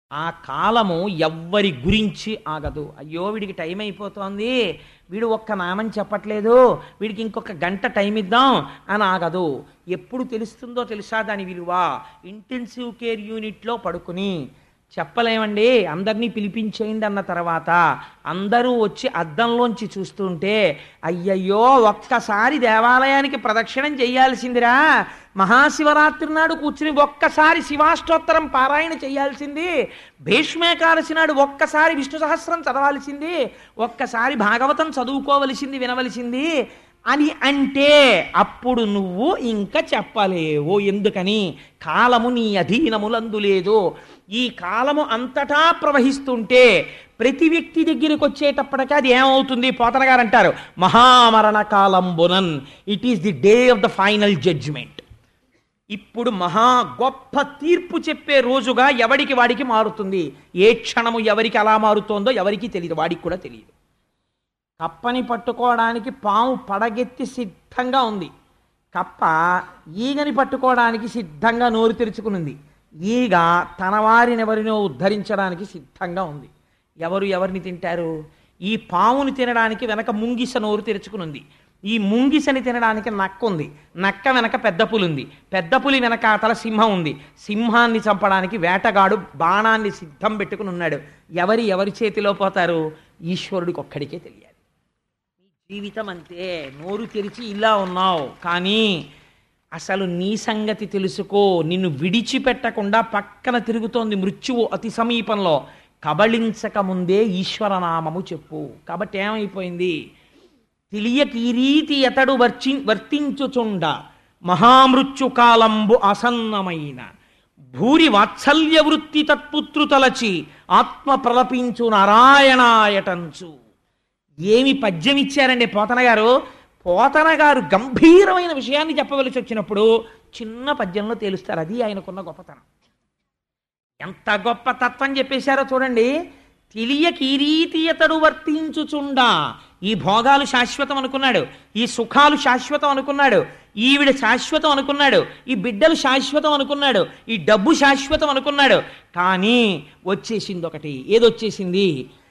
ఆ కాలము ఎవ్వరి గురించి ఆగదు అయ్యో వీడికి టైం అయిపోతోంది వీడు ఒక్క నామం చెప్పట్లేదు వీడికి ఇంకొక గంట టైం ఇద్దాం అని ఆగదు ఎప్పుడు తెలుస్తుందో తెలుసా దాని విలువ ఇంటెన్సివ్ కేర్ యూనిట్లో పడుకుని చెప్పలేమండి అందరినీ పిలిపించేయండి అన్న తర్వాత అందరూ వచ్చి అద్దంలోంచి చూస్తుంటే అయ్యయ్యో ఒక్కసారి దేవాలయానికి ప్రదక్షిణం చేయాల్సిందిరా మహాశివరాత్రి నాడు కూర్చుని ఒక్కసారి శివాష్టోత్తరం పారాయణ చేయాల్సింది భీష్మేకాదశి నాడు ఒక్కసారి విష్ణు సహస్రం చదవాల్సింది ఒక్కసారి భాగవతం చదువుకోవలసింది వినవలసింది అని అంటే అప్పుడు నువ్వు ఇంకా చెప్పలేవు ఎందుకని కాలము నీ అధీనములందు లేదు ఈ కాలము అంతటా ప్రవహిస్తుంటే ప్రతి వ్యక్తి దగ్గరికి వచ్చేటప్పటికీ అది ఏమవుతుంది పోతన గారు అంటారు మహామరణ కాలంబునన్ it is the day of the final judgement ఇప్పుడు మహా గొప్ప తీర్పు చెప్పే రోజుగా ఎవడికి వాడికి మారుతుంది ఏ క్షణము ఎవరికి అలా మారుతోందో ఎవరికి తెలియదు వాడికి కూడా తెలియదు కప్పని పట్టుకోవడానికి పాము పడగెత్తి సిద్ధంగా ఉంది కప్ప ఈగని పట్టుకోవడానికి సిద్ధంగా నోరు తెరుచుకునింది ఈగ తన వారినెవరినో ఉద్ధరించడానికి సిద్ధంగా ఉంది ఎవరు ఎవరిని తింటారు ఈ పాముని తినడానికి వెనక ముంగిస నోరు తెరుచుకునుంది ఈ ముంగిసని తినడానికి నక్క ఉంది నక్క వెనక పెద్ద పులి ఉంది పెద్ద పులి వెనక అతల సింహం ఉంది సింహాన్ని చంపడానికి వేటగాడు బాణాన్ని సిద్ధం పెట్టుకుని ఉన్నాడు ఎవరి ఎవరి చేతిలో పోతారు ఈశ్వరుడికి ఒక్కడికే తెలియాలి జీవితం అంతే నోరు తెరిచి ఇలా ఉన్నావు కానీ అసలు నీ సంగతి తెలుసుకో నిన్ను విడిచిపెట్టకుండా పక్కన తిరుగుతోంది మృత్యువు అతి సమీపంలో కబళించక ముందే ఈశ్వరనామము చెప్పు కాబట్టి ఏమైపోయింది తెలియక ఈ రీతి అతడు వర్చి వర్తించుచుండ మహామృత్యు కాలంబు ఆసన్నమైన భూరి వాత్సల్య వృత్తి తత్పుత్రు తలచి ఆత్మ ప్రలపించు నారాయణాయటంచు ఏమి పద్యం ఇచ్చారండి పోతన గారు పోతన గారు గంభీరమైన విషయాన్ని చెప్పవలసి వచ్చినప్పుడు చిన్న పద్యంలో తేలుస్తారు అది ఆయనకున్న గొప్పతనం ఎంత గొప్ప తత్వం చెప్పేశారో చూడండి తెలియక ఈ రీతి అతడు వర్తించుచుండా ఈ భోగాలు శాశ్వతం అనుకున్నాడు ఈ సుఖాలు శాశ్వతం అనుకున్నాడు ఈవిడ శాశ్వతం అనుకున్నాడు ఈ బిడ్డలు శాశ్వతం అనుకున్నాడు ఈ డబ్బు శాశ్వతం అనుకున్నాడు కానీ వచ్చేసింది ఒకటి ఏదొచ్చేసింది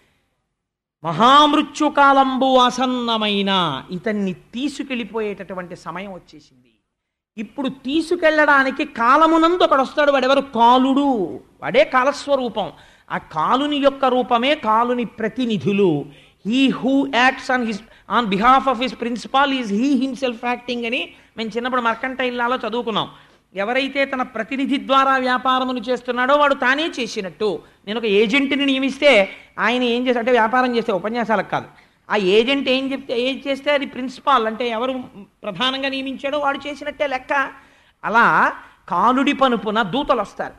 మహామృత్యుకాలంబు ఆసన్నమైన ఇతన్ని తీసుకెళ్ళిపోయేటటువంటి సమయం వచ్చేసింది ఇప్పుడు తీసుకెళ్ళడానికి కాలమునందు ఒకడు వస్తాడు వాడెవరు కాలుడు వాడే కాలస్వరూపం ఆ కాలుని యొక్క రూపమే కాలుని ప్రతినిధులు he who acts on his on behalf of his principal is he himself acting అని మేము చిన్నప్పుడు మర్కంటైల్లాలో చదువుకున్నాం ఎవరైతే తన ప్రతినిధి ద్వారా వ్యాపారమును చేస్తున్నాడో వాడు తానే చేసినట్టు నేను ఒక ఏజెంట్ని నియమిస్తే ఆయన ఏం చేస్తే అంటే వ్యాపారం చేస్తే ఉపన్యాసాలకు కాదు ఆ ఏజెంట్ ఏం చెప్తే ఏం చేస్తే అది ప్రిన్సిపాల్ అంటే ఎవరు ప్రధానంగా నియమించాడో వాడు చేసినట్టే లెక్క అలా కాలుడి పనుపున దూతలు వస్తారు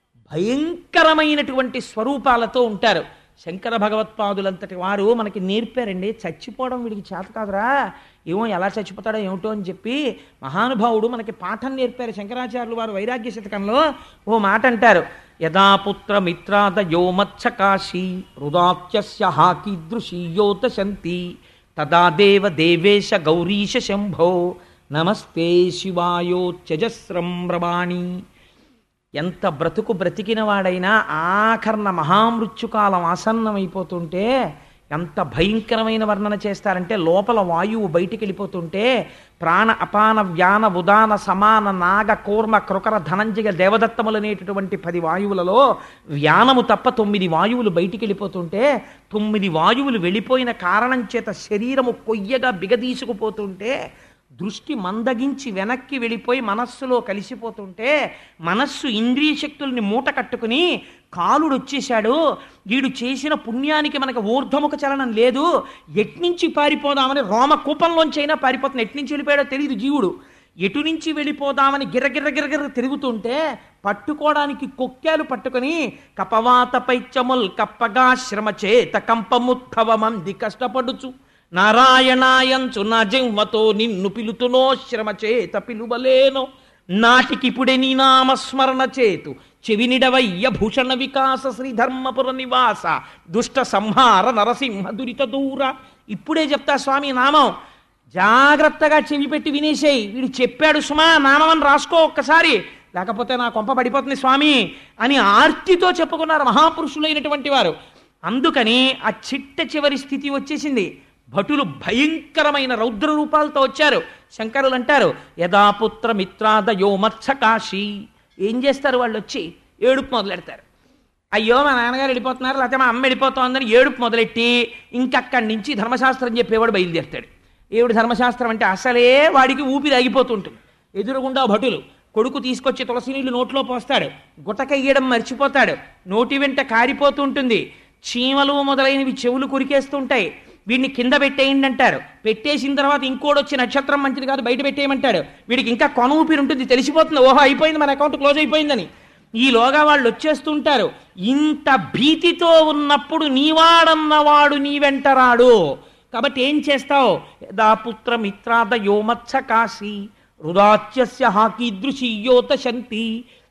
భయంకరమైనటువంటి స్వరూపాలతో ఉంటారు శంకర భగవత్పాదులంతటి వారు మనకి నేర్పారండి చచ్చిపోవడం వీడికి చేత కాదురా ఏమో ఎలా చచ్చిపోతాడో ఏమిటో అని చెప్పి మహానుభావుడు మనకి పాఠం నేర్పారు శంకరాచార్యులు వారు వైరాగ్య శతకంలో ఓ మాట అంటారు యదా పుత్ర మిత్రాదయో మత్సకాశీ హృదాత్యస్య హాకీదృశీయోత శంతి తదా దేవ దేవేశ గౌరీశ శంభో నమస్తే శివాయోత్యజస్రం రవాణి ఎంత బ్రతుకు బ్రతికిన వాడైనా ఆఖరణ మహామృత్యుకాలం ఆసన్నమైపోతుంటే ఎంత భయంకరమైన వర్ణన చేస్తారంటే లోపల వాయువు బయటికి వెళ్ళిపోతుంటే ప్రాణ అపాన వ్యాన ఉదాన సమాన నాగ కూర్మ కృకర ధనంజయ దేవదత్తములనేటటువంటి పది వాయువులలో వ్యానము తప్ప తొమ్మిది వాయువులు బయటికి వెళ్ళిపోతుంటే తొమ్మిది వాయువులు వెళ్ళిపోయిన కారణం చేత శరీరము కొయ్యగా బిగదీసుకుపోతుంటే దృష్టి మందగించి వెనక్కి వెళ్ళిపోయి మనస్సులో కలిసిపోతుంటే మనస్సు ఇంద్రియ శక్తుల్ని మూట కట్టుకుని కాలుడు వచ్చేశాడు వీడు చేసిన పుణ్యానికి మనకు ఊర్ధముఖ చలనం లేదు ఎట్నుంచి పారిపోదామని రోమ కూపంలోంచైనా పారిపోతుంది ఎట్నుంచి వెళ్ళిపోయాడో తెలియదు జీవుడు ఎటు నుంచి వెళ్ళిపోదామని గిరగిర గిరగిర తిరుగుతుంటే పట్టుకోవడానికి కొక్కాలు పట్టుకొని కపవాత పైచముల్ కప్పగా శ్రమ చేత కంపముత్థవమంది కష్టపడుచు నారాయణాయంచు నా జన్మతో నిన్ను పిలుతునో శ్రమ చేత పిలువలేను నాటికిపుడే నీ నామస్మరణ చేతు చెవినిడవయ్య భూషణ వికాస శ్రీధర్మపుర నివాస దుష్ట సంహార నరసింహ దురిత దూర ఇప్పుడే చెప్తా స్వామి నామం జాగ్రత్తగా చెవి పెట్టి వినేసేయి వీడు చెప్పాడు సుమా నామం రాసుకో ఒక్కసారి లేకపోతే నా కొంప పడిపోతుంది స్వామి అని ఆర్తితో చెప్పుకున్నారు మహాపురుషులైనటువంటి వారు అందుకని ఆ చిట్ట చివరి స్థితి వచ్చేసింది భటులు భయంకరమైన రౌద్ర రూపాలతో వచ్చారు శంకరులు అంటారు యథాపుత్ర మిత్రాదయో మత్సకాశి ఏం చేస్తారు వాళ్ళు వచ్చి ఏడుపు మొదలెడతారు అయ్యో మా నాన్నగారు వెళ్ళిపోతున్నారు లేకపోతే మా అమ్మ వెళ్ళిపోతోందని ఏడుపు మొదలెట్టి ఇంకక్కడి నుంచి ధర్మశాస్త్రం చెప్పేవాడు బయలుదేరుతాడు ఏవిడు ధర్మశాస్త్రం అంటే అసలే వాడికి ఊపిరి ఆగిపోతుంటుంది ఎదురుగుండా భటులు కొడుకు తీసుకొచ్చి తులసి నీళ్లు నోట్లో పోస్తాడు గుటకయ్యడం మర్చిపోతాడు నోటి వెంట కారిపోతూ ఉంటుంది చీమలు మొదలైనవి చెవులు కురికేస్తుంటాయి వీడిని కింద పెట్టేయండి అంటారు పెట్టేసిన తర్వాత ఇంకోటి వచ్చి నక్షత్రం మంచిది కాదు బయట పెట్టేయమంటాడు వీడికి ఇంకా కొన ఊపిరి ఉంటుంది తెలిసిపోతుంది ఓహో అయిపోయింది మన అకౌంట్ క్లోజ్ అయిపోయిందని ఈలోగా వాళ్ళు వచ్చేస్తుంటారు ఇంత భీతితో ఉన్నప్పుడు నీవాడన్నవాడు నీ వెంట రాడు కాబట్టి ఏం చేస్తావు యదా పుత్ర మిత్రాద యోమత్స కాశీ రుదాచ్యస్య హాకీదృశీయోత శంతి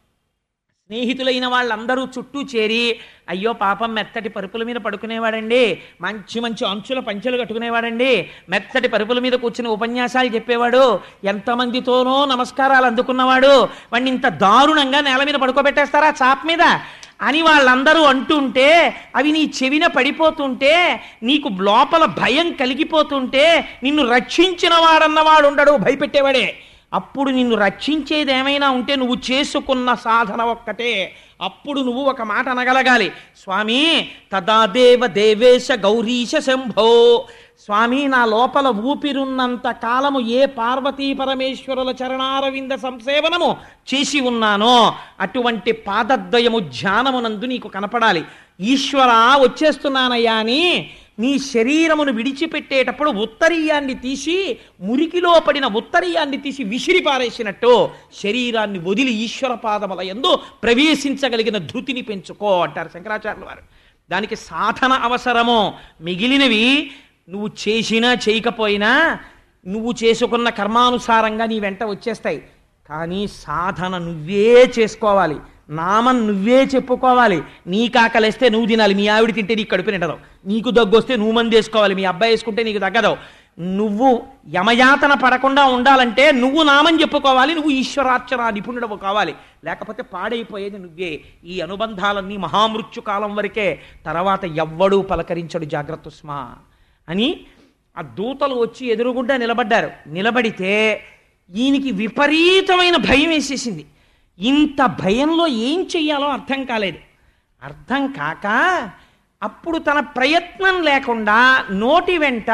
స్నేహితులైన వాళ్ళందరూ చుట్టూ చేరి అయ్యో పాపం మెత్తటి పరుపుల మీద పడుకునేవాడండి మంచి మంచి అంచుల పంచెలు కట్టుకునేవాడండి మెత్తటి పరుపుల మీద కూర్చుని ఉపన్యాసాలు చెప్పేవాడు ఎంతమందితోనో నమస్కారాలు అందుకున్నవాడు వాడిని ఇంత దారుణంగా నేల మీద పడుకోబెట్టేస్తారా చాప్ మీద అని వాళ్ళందరూ అంటుంటే అవి నీ చెవిన పడిపోతుంటే నీకు లోపల భయం కలిగిపోతుంటే నిన్ను రక్షించిన వాడన్నవాడు ఉండడు భయపెట్టేవాడే అప్పుడు నిన్ను రక్షించేది ఏమైనా ఉంటే నువ్వు చేసుకున్న సాధన ఒక్కటే అప్పుడు నువ్వు ఒక మాట అనగలగాలి స్వామి తదాదేవ దేవేశ గౌరీశ శంభో స్వామి నా లోపల ఊపిరున్నంత కాలము ఏ పార్వతీ పరమేశ్వరుల చరణారవింద సంసేవనము చేసి ఉన్నానో అటువంటి పాదద్వయము ధ్యానమునందు నీకు కనపడాలి ఈశ్వర వచ్చేస్తున్నానయ్యా అని నీ శరీరమును విడిచిపెట్టేటప్పుడు ఉత్తరీయాన్ని తీసి మురికిలో పడిన ఉత్తరీయాన్ని తీసి విసిరి పారేసినట్టు శరీరాన్ని వదిలి ఈశ్వర పాదముల ఎందు ప్రవేశించగలిగిన ధృతిని పెంచుకో అంటారు శంకరాచార్యుల వారు దానికి సాధన అవసరము మిగిలినవి నువ్వు చేసినా చేయకపోయినా నువ్వు చేసుకున్న కర్మానుసారంగా నీ వెంట వచ్చేస్తాయి కానీ సాధన నువ్వే చేసుకోవాలి నామం నువ్వే చెప్పుకోవాలి నీ కాకలేస్తే నువ్వు తినాలి మీ ఆవిడ తింటే నీకు కడుపు నిండదు నీకు దగ్గు వస్తే నువ్వు మంది వేసుకోవాలి మీ అబ్బాయి వేసుకుంటే నీకు తగ్గదు నువ్వు యమయాతన పడకుండా ఉండాలంటే నువ్వు నామం చెప్పుకోవాలి నువ్వు ఈశ్వరార్చన నిపుణుడవు కావాలి లేకపోతే పాడైపోయేది నువ్వే ఈ అనుబంధాలన్నీ మహామృత్యు కాలం వరకే తర్వాత ఎవ్వడూ పలకరించడు జాగ్రత్త స్మా అని ఆ దూతలు వచ్చి ఎదురుగుండా నిలబడ్డారు నిలబడితే ఈయనకి విపరీతమైన భయం వేసేసింది ఇంత భయంలో ఏం చెయ్యాలో అర్థం కాలేదు అర్థం కాక అప్పుడు తన ప్రయత్నం లేకుండా నోటి వెంట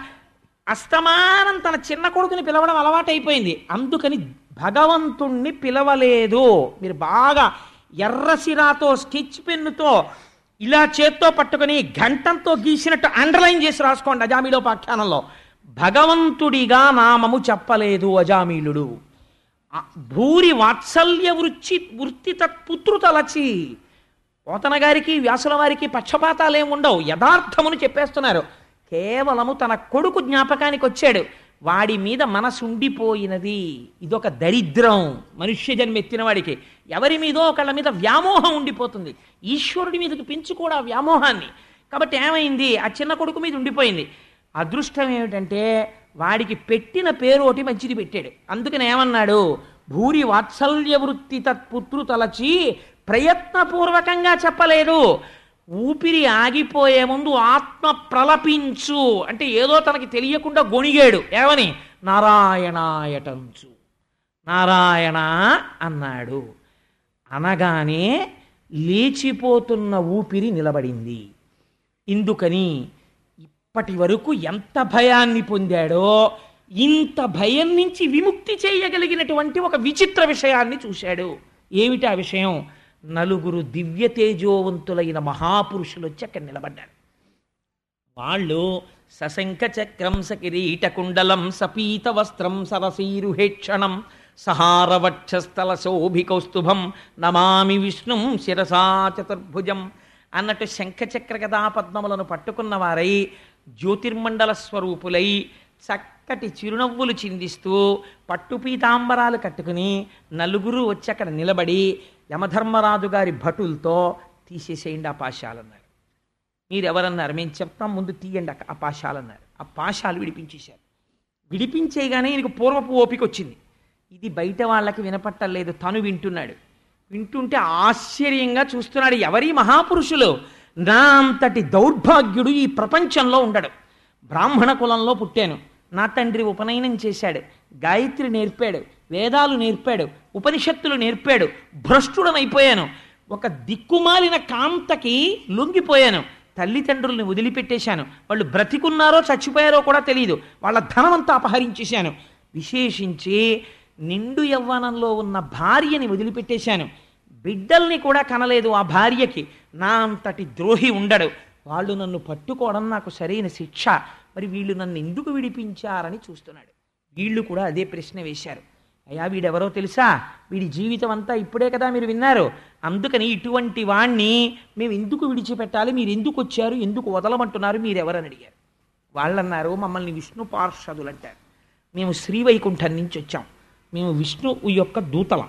అస్తమానం తన చిన్న కొడుకుని పిలవడం అలవాటైపోయింది అందుకని భగవంతుణ్ణి పిలవలేదు మీరు బాగా ఎర్రసిరాతో స్కెచ్ పెన్నుతో ఇలా చేత్తో పట్టుకొని గంటంతో గీసినట్టు అండర్లైన్ చేసి రాసుకోండి అజామీలోపాఖ్యానంలో భగవంతుడిగా నామము చెప్పలేదు అజామీలుడు ఆ భూరి వాత్సల్య వృత్తి వృత్తి తత్పుత్రు తలచి పోతన గారికి వ్యాసుల వారికి పక్షపాతాలు ఏమి ఉండవు యథార్థమును చెప్పేస్తున్నారు కేవలము తన కొడుకు జ్ఞాపకానికి వచ్చాడు వాడి మీద మనసు ఉండిపోయినది ఇదొక దరిద్రం మనుష్య జన్మ ఎత్తిన వాడికి ఎవరి మీదో ఒకళ్ళ మీద వ్యామోహం ఉండిపోతుంది ఈశ్వరుడి మీదకి పెంచు కూడా ఆ వ్యామోహాన్ని కాబట్టి ఏమైంది ఆ చిన్న కొడుకు మీద ఉండిపోయింది అదృష్టం ఏమిటంటే వాడికి పెట్టిన పేరు ఒకటి మంచిది పెట్టాడు అందుకని ఏమన్నాడు భూరి వాత్సల్య వృత్తి తత్పుత్రు తలచి ప్రయత్నపూర్వకంగా చెప్పలేదు ఊపిరి ఆగిపోయే ముందు ఆత్మ ప్రలపించు అంటే ఏదో తనకి తెలియకుండా గొణిగాడు ఏమని నారాయణాయటంచు నారాయణ అన్నాడు అనగానే లేచిపోతున్న ఊపిరి నిలబడింది ఇందుకని ఇప్పటి వరకు ఎంత భయాన్ని పొందాడో ఇంత భయం నుంచి విముక్తి చేయగలిగినటువంటి ఒక విచిత్ర విషయాన్ని చూశాడు ఏమిటి ఆ విషయం నలుగురు దివ్య తేజోవంతులైన మహాపురుషులు వచ్చి అక్కడ నిలబడ్డారు వాళ్ళు సశంఖ చక్రం సకిరీట కుండలం సపీత వస్త్రం సరసీరుహేక్షణం సహారవక్షస్థల శోభికౌస్తుభం నమామి విష్ణుం శిరసా చతుర్భుజం అన్నట్టు శంఖచక్ర గదా పద్మములను పట్టుకున్న వారై జ్యోతిర్మండల స్వరూపులై చక్కటి చిరునవ్వులు చిందిస్తూ పట్టు పీతాంబరాలు కట్టుకుని నలుగురు వచ్చి అక్కడ నిలబడి యమధర్మరాజు గారి భటులతో తీసేసేయండి ఆ పాశాలన్నారు మీరు ఎవరన్నారు మేము చెప్తాం ముందు తీయండి ఆ- ఆ పాశాలన్నారు ఆ పాశాలు విడిపించేశారు విడిపించేయగానే ఈయనకు పూర్వపు ఓపిక వచ్చింది ఇది బయట వాళ్ళకి వినపట్టలేదు తను వింటున్నాడు వింటుంటే ఆశ్చర్యంగా చూస్తున్నాడు ఎవరి మహాపురుషులు నా అంతటి దౌర్భాగ్యుడు ఈ ప్రపంచంలో ఉండడు బ్రాహ్మణ కులంలో పుట్టాను నా తండ్రి ఉపనయనం చేశాడు గాయత్రి నేర్పాడు వేదాలు నేర్పాడు ఉపనిషత్తులు నేర్పాడు భ్రష్టుడనైపోయాను ఒక దిక్కుమాలిన కాంతకి లొంగిపోయాను తల్లిదండ్రుల్ని వదిలిపెట్టేశాను వాళ్ళు బ్రతికున్నారో చచ్చిపోయారో కూడా తెలియదు వాళ్ళ ధనమంతా అపహరించేశాను విశేషించి నిండు యవ్వనంలో ఉన్న భార్యని వదిలిపెట్టేశాను బిడ్డల్ని కూడా కనలేదు ఆ భార్యకి నా అంతటి ద్రోహి ఉండడు వాళ్ళు నన్ను పట్టుకోవడం నాకు సరైన శిక్ష మరి వీళ్ళు నన్ను ఎందుకు విడిపించారని చూస్తున్నాడు వీళ్ళు కూడా అదే ప్రశ్న వేశారు అయ్యా వీడెవరో తెలుసా వీడి జీవితం అంతా ఇప్పుడే కదా మీరు విన్నారు అందుకని ఇటువంటి వాణ్ణి మేము ఎందుకు విడిచిపెట్టాలి మీరు ఎందుకు వచ్చారు ఎందుకు వదలమంటున్నారు మీరెవరని అడిగారు వాళ్ళన్నారు మమ్మల్ని విష్ణు పార్షదులు అంటారు మేము శ్రీవైకుంఠం నుంచి వచ్చాం మేము విష్ణువు యొక్క దూతలం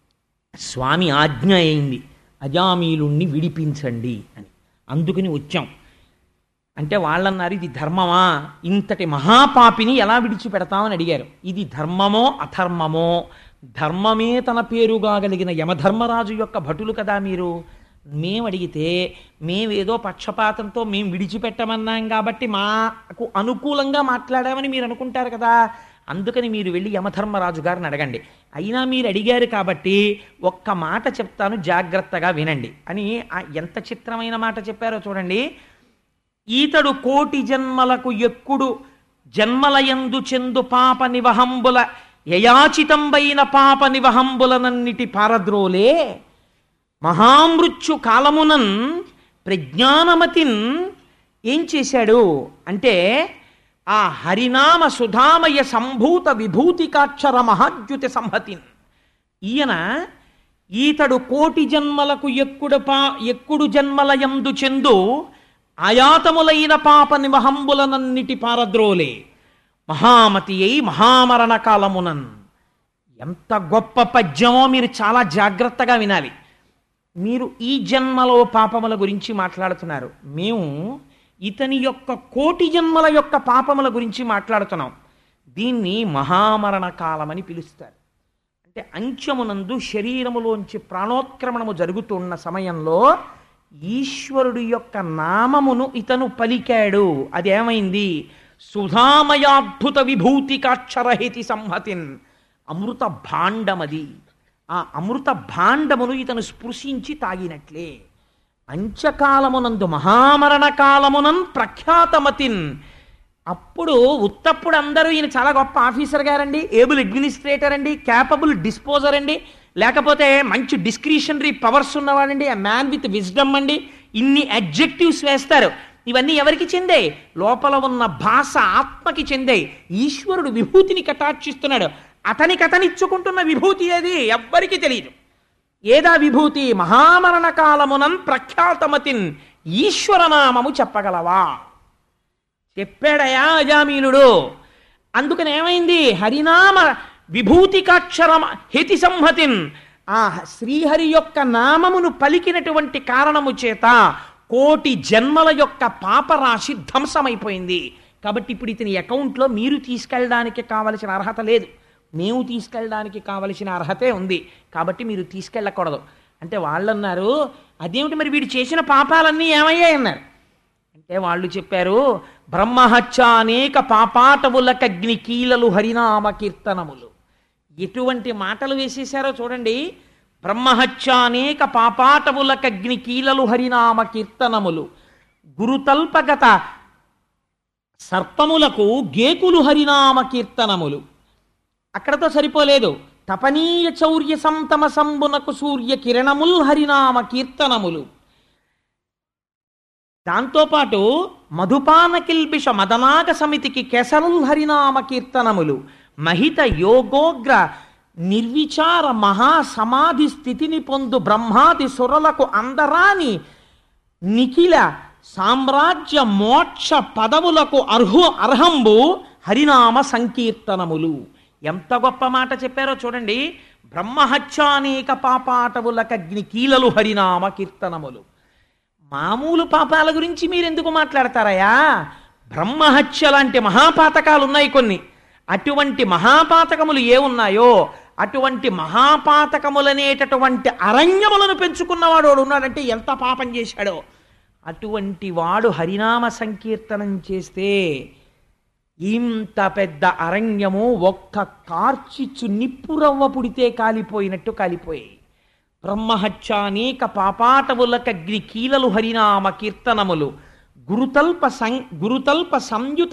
స్వామి ఆజ్ఞ అయింది అజామీలుణ్ణి విడిపించండి అని అందుకని వచ్చాం అంటే వాళ్ళన్నారు ఇది ధర్మమా ఇంతటి మహాపాపిని ఎలా విడిచిపెడతామని అడిగారు ఇది ధర్మమో అధర్మమో ధర్మమే తన పేరుగా కలిగిన యమధర్మరాజు యొక్క భటులు కదా మీరు మేము అడిగితే మేమేదో పక్షపాతంతో మేము విడిచిపెట్టమన్నాం కాబట్టి మాకు అనుకూలంగా మాట్లాడామని మీరు అనుకుంటారు కదా అందుకని మీరు వెళ్ళి యమధర్మరాజు గారిని అడగండి అయినా మీరు అడిగారు కాబట్టి ఒక్క మాట చెప్తాను జాగ్రత్తగా వినండి అని ఆ ఎంత చిత్రమైన మాట చెప్పారో చూడండి ఈతడు కోటి జన్మలకు ఎక్కుడు జన్మలయందు చెందు పాప నివహంబుల యయాచితంబైన పాప నివహంబులనన్నిటి పారద్రోలే మహామృత్యు కాలమునన్ ప్రజ్ఞానమతిన్ ఏం చేశాడు అంటే ఆ హరినామ సుధామయ సంభూత విభూతికాక్షర మహాద్యుతి సంహతిన్ ఈయన ఈతడు కోటి జన్మలకు ఎక్కుడు పా ఎక్కుడు జన్మలయందు చెందు ఆయాతములైన పాప నిమహంబులనన్నిటి పారద్రోలే మహామతి అయి మహామరణ కాలమునన్ ఎంత గొప్ప పద్యమో మీరు చాలా జాగ్రత్తగా వినాలి మీరు ఈ జన్మలో పాపముల గురించి మాట్లాడుతున్నారు మేము ఇతని యొక్క కోటి జన్మల యొక్క పాపముల గురించి మాట్లాడుతున్నాం దీన్ని మహామరణ కాలమని పిలుస్తారు అంటే అంచమునందు శరీరములోంచి ప్రాణోత్క్రమణము జరుగుతున్న సమయంలో ఈశ్వరుడు యొక్క నామమును ఇతను పలికాడు అదేమైంది సుధామయాద్భుత విభూతికాక్షరహితి సంహతిన్ అమృత భాండమది ఆ అమృత భాండమును ఇతను స్పృశించి తాగినట్లే అంచకాలమునందు మహామరణ కాలమునన్ ప్రఖ్యాతమతిన్ అప్పుడు ఉత్తప్పుడు అందరూ ఈయన చాలా గొప్ప ఆఫీసర్ గారండి ఏబుల్ అడ్మినిస్ట్రేటర్ అండి క్యాపబుల్ డిస్పోజర్ అండి లేకపోతే మంచి డిస్క్రిషనరీ పవర్స్ ఉన్నవాడండి ఆ మ్యాన్ విత్ విజ్డమ్ అండి ఇన్ని అడ్జెక్టివ్స్ వేస్తారు ఇవన్నీ ఎవరికి చెందాయి లోపల ఉన్న భాష ఆత్మకి చెందాయి ఈశ్వరుడు విభూతిని కటాక్షిస్తున్నాడు అతనికి అతనిచ్చుకుంటున్న విభూతి ఏది ఎవ్వరికి తెలియదు ఏదా విభూతి మహామరణ కాలమునన్ ప్రఖ్యాతమతిన్ ఈశ్వరనామము చెప్పగలవా చెప్పాడయా అజామీనుడు అందుకని ఏమైంది హరినామ విభూతికాక్షరమ హేతి సంహతిన్ ఆ శ్రీహరి యొక్క నామమును పలికినటువంటి కారణము చేత కోటి జన్మల యొక్క పాపరాశి ధ్వంసమైపోయింది కాబట్టి ఇప్పుడు ఇతని అకౌంట్లో మీరు తీసుకెళ్ళడానికి కావలసిన అర్హత లేదు మేము తీసుకెళ్ళడానికి కావలసిన అర్హతే ఉంది కాబట్టి మీరు తీసుకెళ్ళకూడదు అంటే వాళ్ళు అన్నారు అదేమిటి మరి వీడు చేసిన పాపాలన్నీ ఏమయ్యాయి అన్నారు అంటే వాళ్ళు చెప్పారు బ్రహ్మహత్య అనేక పాపాటములకగ్ని కీలలు హరినామ కీర్తనములు ఎటువంటి మాటలు వేసేశారో చూడండి బ్రహ్మహత్య అనేక పాపాటములకగ్ని కీలలు హరినామ కీర్తనములు గురుతల్పగత సర్పములకు గేకులు హరినామ కీర్తనములు అక్కడతో సరిపోలేదు తపనీయ చౌర్య సంతమ సంబునకు సూర్య కిరణముల్ హరినామ కీర్తనములు దాంతోపాటు మధుపాన కిల్బిష మదనాగ సమితికి కేసరుల్ హరినామ కీర్తనములు మహిత యోగోగ్ర నిర్విచార మహా సమాధి స్థితిని పొందు బ్రహ్మాది సురలకు అందరాని నిఖిల సామ్రాజ్య మోక్ష పదవులకు అర్హు అర్హంబు హరినామ సంకీర్తనములు ఎంత గొప్ప మాట చెప్పారో చూడండి బ్రహ్మహత్యానేక పాపాటవులకగ్ని కీలలు హరినామ కీర్తనములు మామూలు పాపాల గురించి మీరు ఎందుకు మాట్లాడతారయ్యా బ్రహ్మహత్య లాంటి మహాపాతకాలు ఉన్నాయి కొన్ని అటువంటి మహాపాతకములు ఏ ఉన్నాయో అటువంటి మహాపాతకములనేటటువంటి అరణ్యములను పెంచుకున్నవాడు వాడు ఉన్నాడంటే ఎంత పాపం చేశాడో అటువంటి వాడు హరినామ సంకీర్తనం చేస్తే ఇంత పెద్ద అరణ్యము ఒక్క కార్చిచ్చు నిప్పురవ్వ పుడితే కాలిపోయినట్టు కాలిపోయాయి బ్రహ్మహత్య అనేక పాపాటములకగ్ని కీలలు హరినామ కీర్తనములు గురుతల్ప సం గురుతల్ప సంయుత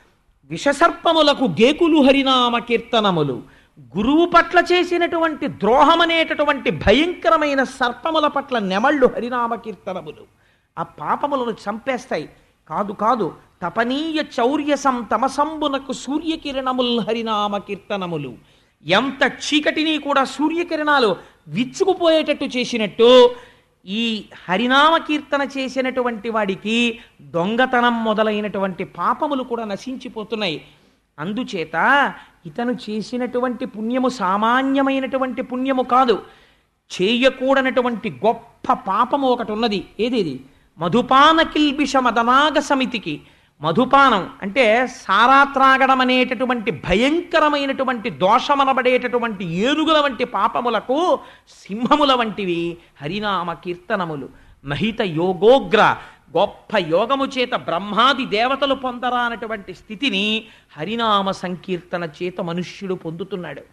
విషసర్పములకు గేకులు హరినామ కీర్తనములు గురువు పట్ల చేసినటువంటి ద్రోహమనేటటువంటి భయంకరమైన సర్పముల పట్ల నెమళ్ళు హరినామ కీర్తనములు ఆ పాపములను చంపేస్తాయి కాదు కాదు తపనీయ చౌర్యసం తమసంబునకు సూర్యకిరణముల్ హరినామ కీర్తనములు ఎంత చీకటిని కూడా సూర్యకిరణాలు విచ్చుకుపోయేటట్టు చేసినట్టు ఈ హరినామ కీర్తన చేసినటువంటి వాడికి దొంగతనం మొదలైనటువంటి పాపములు కూడా నశించిపోతున్నాయి అందుచేత ఇతను చేసినటువంటి పుణ్యము సామాన్యమైనటువంటి పుణ్యము కాదు చేయకూడనటువంటి గొప్ప పాపము ఒకటి ఉన్నది ఏదేది మధుపాన కిల్బిష మదనాగ సమితికి మధుపానం అంటే సారా త్రాగడం అనేటటువంటి భయంకరమైనటువంటి దోషమనబడేటటువంటి ఏనుగుల వంటి పాపములకు సింహముల వంటివి హరినామ కీర్తనములు మహిత యోగోగ్ర గొప్ప యోగము చేత బ్రహ్మాది దేవతలు పొందరా అన్నటువంటి స్థితిని హరినామ సంకీర్తన చేత మనుష్యుడు పొందుతున్నాడు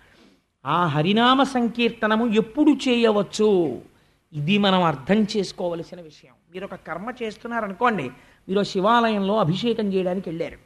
ఆ హరినామ సంకీర్తనము ఎప్పుడు చేయవచ్చు ఇది మనం అర్థం చేసుకోవలసిన విషయం మీరు ఒక కర్మ చేస్తున్నారనుకోండి మీరు శివాలయంలో అభిషేకం చేయడానికి వెళ్ళారు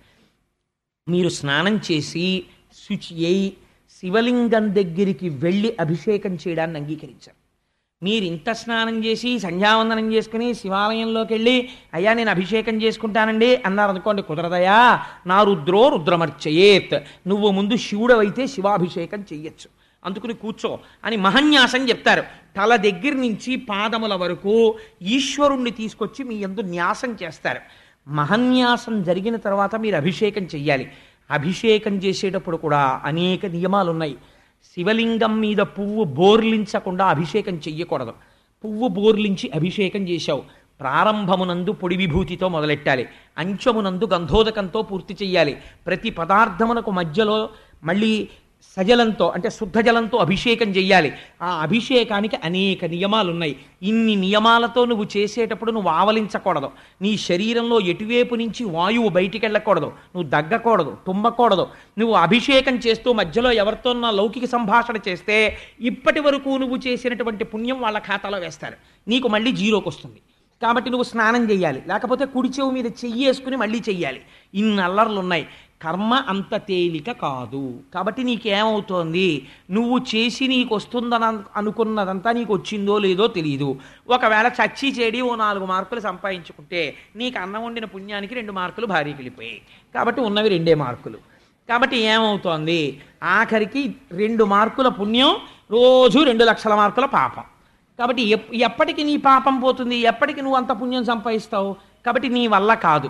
మీరు స్నానం చేసి శుచి అయి శివలింగం దగ్గరికి వెళ్ళి అభిషేకం చేయడాన్ని అంగీకరించారు మీరు ఇంత స్నానం చేసి సంధ్యావందనం చేసుకుని శివాలయంలోకి వెళ్ళి అయ్యా నేను అభిషేకం చేసుకుంటానండి అన్నారు అనుకోండి కుదరదయా నా రుద్రో రుద్రమర్చయేత్ నువ్వు ముందు శివుడవైతే శివాభిషేకం చెయ్యొచ్చు అందుకుని కూర్చో అని మహన్యాసం చెప్తారు తల దగ్గర నుంచి పాదముల వరకు ఈశ్వరుణ్ణి తీసుకొచ్చి మీ ఎందు న్యాసం చేస్తారు మహన్యాసం జరిగిన తర్వాత మీరు అభిషేకం చెయ్యాలి అభిషేకం చేసేటప్పుడు కూడా అనేక నియమాలు ఉన్నాయి శివలింగం మీద పువ్వు బోర్లించకుండా అభిషేకం చెయ్యకూడదు పువ్వు బోర్లించి అభిషేకం చేశావు ప్రారంభమునందు పొడి విభూతితో మొదలెట్టాలి అంచమునందు గంధోదకంతో పూర్తి చెయ్యాలి ప్రతి పదార్థమునకు మధ్యలో మళ్ళీ సజలంతో అంటే శుద్ధ జలంతో అభిషేకం చెయ్యాలి ఆ అభిషేకానికి అనేక నియమాలు ఉన్నాయి ఇన్ని నియమాలతో నువ్వు చేసేటప్పుడు నువ్వు ఆవలించకూడదు నీ శరీరంలో ఎటువైపు నుంచి వాయువు బయటికి వెళ్ళకూడదు నువ్వు దగ్గకూడదు తుమ్మకూడదు నువ్వు అభిషేకం చేస్తూ మధ్యలో ఎవరితోన్నా లౌకిక సంభాషణ చేస్తే ఇప్పటి వరకు నువ్వు చేసినటువంటి పుణ్యం వాళ్ళ ఖాతాలో వేస్తారు నీకు మళ్ళీ జీరోకి వస్తుంది కాబట్టి నువ్వు స్నానం చేయాలి లేకపోతే కుడి చెవు మీద చెయ్యి వేసుకుని మళ్ళీ చెయ్యాలి ఇన్ని అల్లర్లు ఉన్నాయి కర్మ అంత తేలిక కాదు కాబట్టి నీకేమవుతోంది నువ్వు చేసి నీకు వస్తుందని అను- అనుకున్నదంతా నీకు వచ్చిందో లేదో తెలియదు ఒకవేళ చచ్చి చెడి ఓ నాలుగు మార్కులు సంపాదించుకుంటే నీకు అన్నం వండిన పుణ్యానికి రెండు మార్కులు భారీకి వెళ్ళిపోయాయి కాబట్టి ఉన్నవి రెండే మార్కులు కాబట్టి ఏమవుతోంది ఆఖరికి రెండు మార్కుల పుణ్యం రోజు రెండు లక్షల మార్కుల పాపం కాబట్టి ఎప్ ఎప్పటికి నీ పాపం పోతుంది ఎప్పటికి నువ్వు అంత పుణ్యం సంపాదిస్తావు కాబట్టి నీ వల్ల కాదు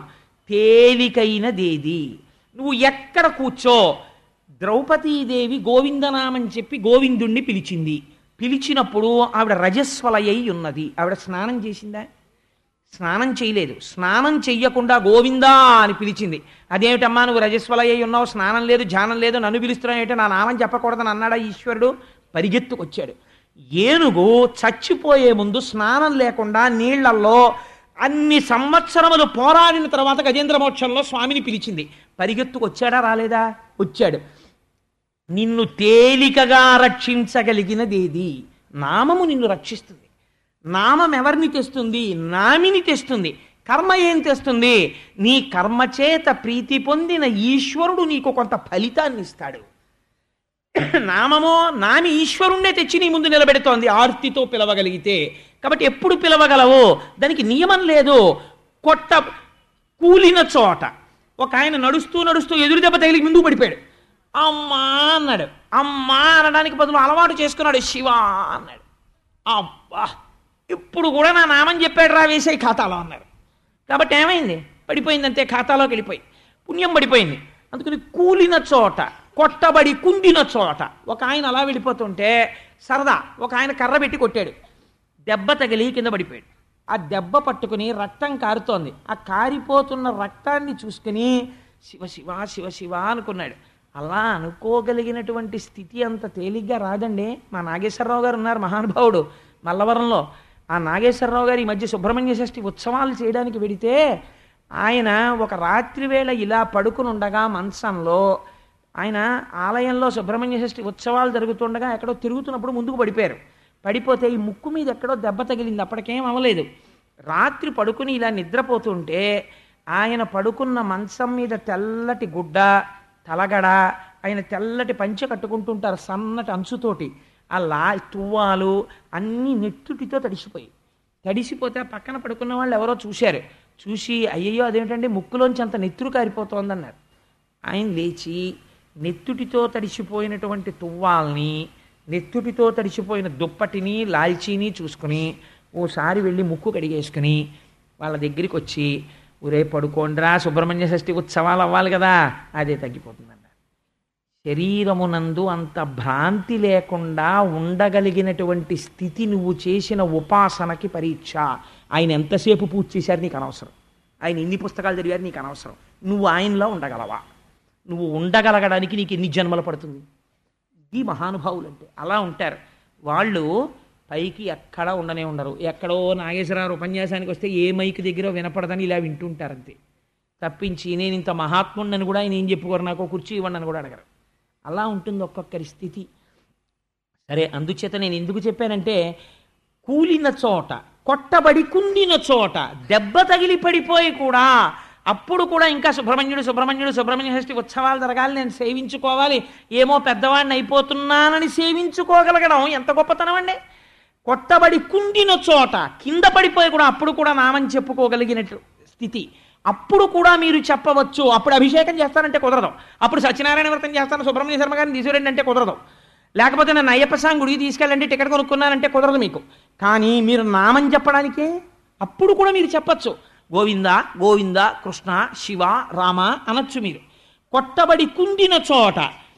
తేలికైనదేది నువ్వు ఎక్కడ కూర్చో ద్రౌపదీదేవి గోవిందనామని చెప్పి గోవిందుణ్ణి పిలిచింది పిలిచినప్పుడు ఆవిడ రజస్వలయ్యి ఉన్నది ఆవిడ స్నానం చేసిందా స్నానం చేయలేదు స్నానం చెయ్యకుండా గోవిందా అని పిలిచింది అదేమిటమ్మా నువ్వు రజస్వలయ్యి ఉన్నావు స్నానం లేదు ధ్యానం లేదు నన్ను పిలుస్తున్నావు నా నామం చెప్పకూడదని అన్నాడా ఈశ్వరుడు పరిగెత్తుకొచ్చాడు ఏనుగు చచ్చిపోయే ముందు స్నానం లేకుండా నీళ్లలో అన్ని సంవత్సరములు పోరాడిన తర్వాత గజేంద్ర మోక్షంలో స్వామిని పిలిచింది పరిగెత్తుకొచ్చాడా రాలేదా వచ్చాడు నిన్ను తేలికగా రక్షించగలిగినదేది నామము నిన్ను రక్షిస్తుంది నామం ఎవరిని తెస్తుంది నామిని తెస్తుంది కర్మ ఏం తెస్తుంది నీ కర్మ చేత ప్రీతి పొందిన ఈశ్వరుడు నీకు కొంత ఫలితాన్ని ఇస్తాడు నామమో నామి ఈశ్వరుణ్ణే తెచ్చి నీ ముందు నిలబెడుతోంది ఆర్తితో పిలవగలిగితే కాబట్టి ఎప్పుడు పిలవగలవు దానికి నియమం లేదు కొట్ట కూలిన చోట ఒక ఆయన నడుస్తూ నడుస్తూ ఎదురు దెబ్బ తగిలి ముందుకు పడిపోయాడు అమ్మా అన్నాడు అమ్మా అనడానికి బదులు అలవాటు చేసుకున్నాడు శివ అన్నాడు అబ్బా ఇప్పుడు కూడా నా నామం చెప్పాడు రా వేసే ఖాతాలో అన్నారు కాబట్టి ఏమైంది పడిపోయింది అంతే ఖాతాలోకి వెళ్ళిపోయి పుణ్యం పడిపోయింది అందుకని కూలిన చోట కొట్టబడి కుండిన చోట ఒక ఆయన అలా వెళ్ళిపోతుంటే సరదా ఒక ఆయన కర్ర పెట్టి కొట్టాడు దెబ్బ తగిలి కింద పడిపోయాడు ఆ దెబ్బ పట్టుకుని రక్తం కారుతోంది ఆ కారిపోతున్న రక్తాన్ని చూసుకుని శివ శివ శివ శివ అనుకున్నాడు అలా అనుకోగలిగినటువంటి స్థితి అంత తేలిగ్గా రాదండి మా నాగేశ్వరరావు గారు ఉన్నారు మహానుభావుడు మల్లవరంలో ఆ నాగేశ్వరరావు గారు ఈ మధ్య సుబ్రహ్మణ్య షష్ఠి ఉత్సవాలు చేయడానికి వెడితే ఆయన ఒక రాత్రి వేళ ఇలా పడుకుని ఉండగా మంచంలో ఆయన ఆలయంలో సుబ్రహ్మణ్య షష్ఠి ఉత్సవాలు జరుగుతుండగా ఎక్కడో తిరుగుతున్నప్పుడు ముందుకు పడిపోయారు పడిపోతే ఈ ముక్కు మీద ఎక్కడో దెబ్బ తగిలింది అప్పటికేం అవ్వలేదు రాత్రి పడుకుని ఇలా నిద్రపోతుంటే ఆయన పడుకున్న మంచం మీద తెల్లటి గుడ్డ తలగడ ఆయన తెల్లటి పంచె కట్టుకుంటుంటారు సన్నటి అంచుతోటి ఆ లా తువ్వాలు అన్నీ నెత్తుటితో తడిసిపోయి తడిసిపోతే ఆ పక్కన పడుకున్న వాళ్ళు ఎవరో చూశారు చూసి అయ్యయ్యో అదేంటంటే ముక్కులోంచి అంత నెత్తురు కారిపోతోందన్నారు ఆయన లేచి నెత్తుటితో తడిసిపోయినటువంటి తువ్వాల్ని నెత్తుటితో తడిసిపోయిన దుప్పటిని లాల్చీని చూసుకుని ఓసారి వెళ్ళి ముక్కు కడిగేసుకుని వాళ్ళ దగ్గరికి వచ్చి ఒరే పడుకోండ్రా సుబ్రహ్మణ్య షష్ఠి ఉత్సవాలు అవ్వాలి కదా అదే తగ్గిపోతుందన్నారు శరీరమునందు అంత భ్రాంతి లేకుండా ఉండగలిగినటువంటి స్థితి నువ్వు చేసిన ఉపాసనకి పరీక్ష ఆయన ఎంతసేపు పూజ చేశారు నీకు అనవసరం ఆయన ఎన్ని పుస్తకాలు చదివారు నీకు అనవసరం నువ్వు ఆయనలో ఉండగలవా నువ్వు ఉండగలగడానికి నీకు ఎన్ని జన్మలు పడుతుంది ఇది మహానుభావులు అంటే అలా ఉంటారు వాళ్ళు పైకి ఎక్కడ ఉండనే ఉండరు ఎక్కడో నాగేశ్వరరావు ఉపన్యాసానికి వస్తే ఏ మైక్ దగ్గర వినపడదని ఇలా వింటుంటారు అంతే తప్పించి నేను ఇంత మహాత్ముడిని కూడా ఆయన ఏం చెప్పుకోరు నాకు కుర్చీ ఇవ్వండి అని కూడా అడగరు అలా ఉంటుంది ఒక్కొక్కరి స్థితి సరే అందుచేత నేను ఎందుకు చెప్పానంటే కూలిన చోట కొట్టబడి కుండిన చోట దెబ్బ తగిలి పడిపోయి కూడా అప్పుడు కూడా ఇంకా సుబ్రహ్మణ్యుడు సుబ్రహ్మణ్యుడు సుబ్రహ్మణ్య షష్ఠి ఉత్సవాలు జరగాలి నేను సేవించుకోవాలి ఏమో పెద్దవాడిని అయిపోతున్నానని సేవించుకోగలగడం ఎంత గొప్పతనం అండి కొట్టబడి కుండిన చోట కింద పడిపోయి కూడా అప్పుడు కూడా నామని చెప్పుకోగలిగినట్టు స్థితి అప్పుడు కూడా మీరు చెప్పవచ్చు అప్పుడు అభిషేకం చేస్తానంటే కుదరదు అప్పుడు సత్యనారాయణ వ్రతం చేస్తాను సుబ్రహ్మణ్య శర్మ గారిని తీసుకురండి అంటే కుదరదు లేకపోతే నన్ను అయ్యప్ప స్వామి గుడికి తీసుకెళ్ళండి టికెట్ కొనుక్కున్నానంటే కుదరదు మీకు కానీ మీరు నామం చెప్పడానికే అప్పుడు కూడా మీరు చెప్పచ్చు గోవింద గోవింద కృష్ణ శివ రామ అనొచ్చు మీరు కొట్టబడి కుండిన చోట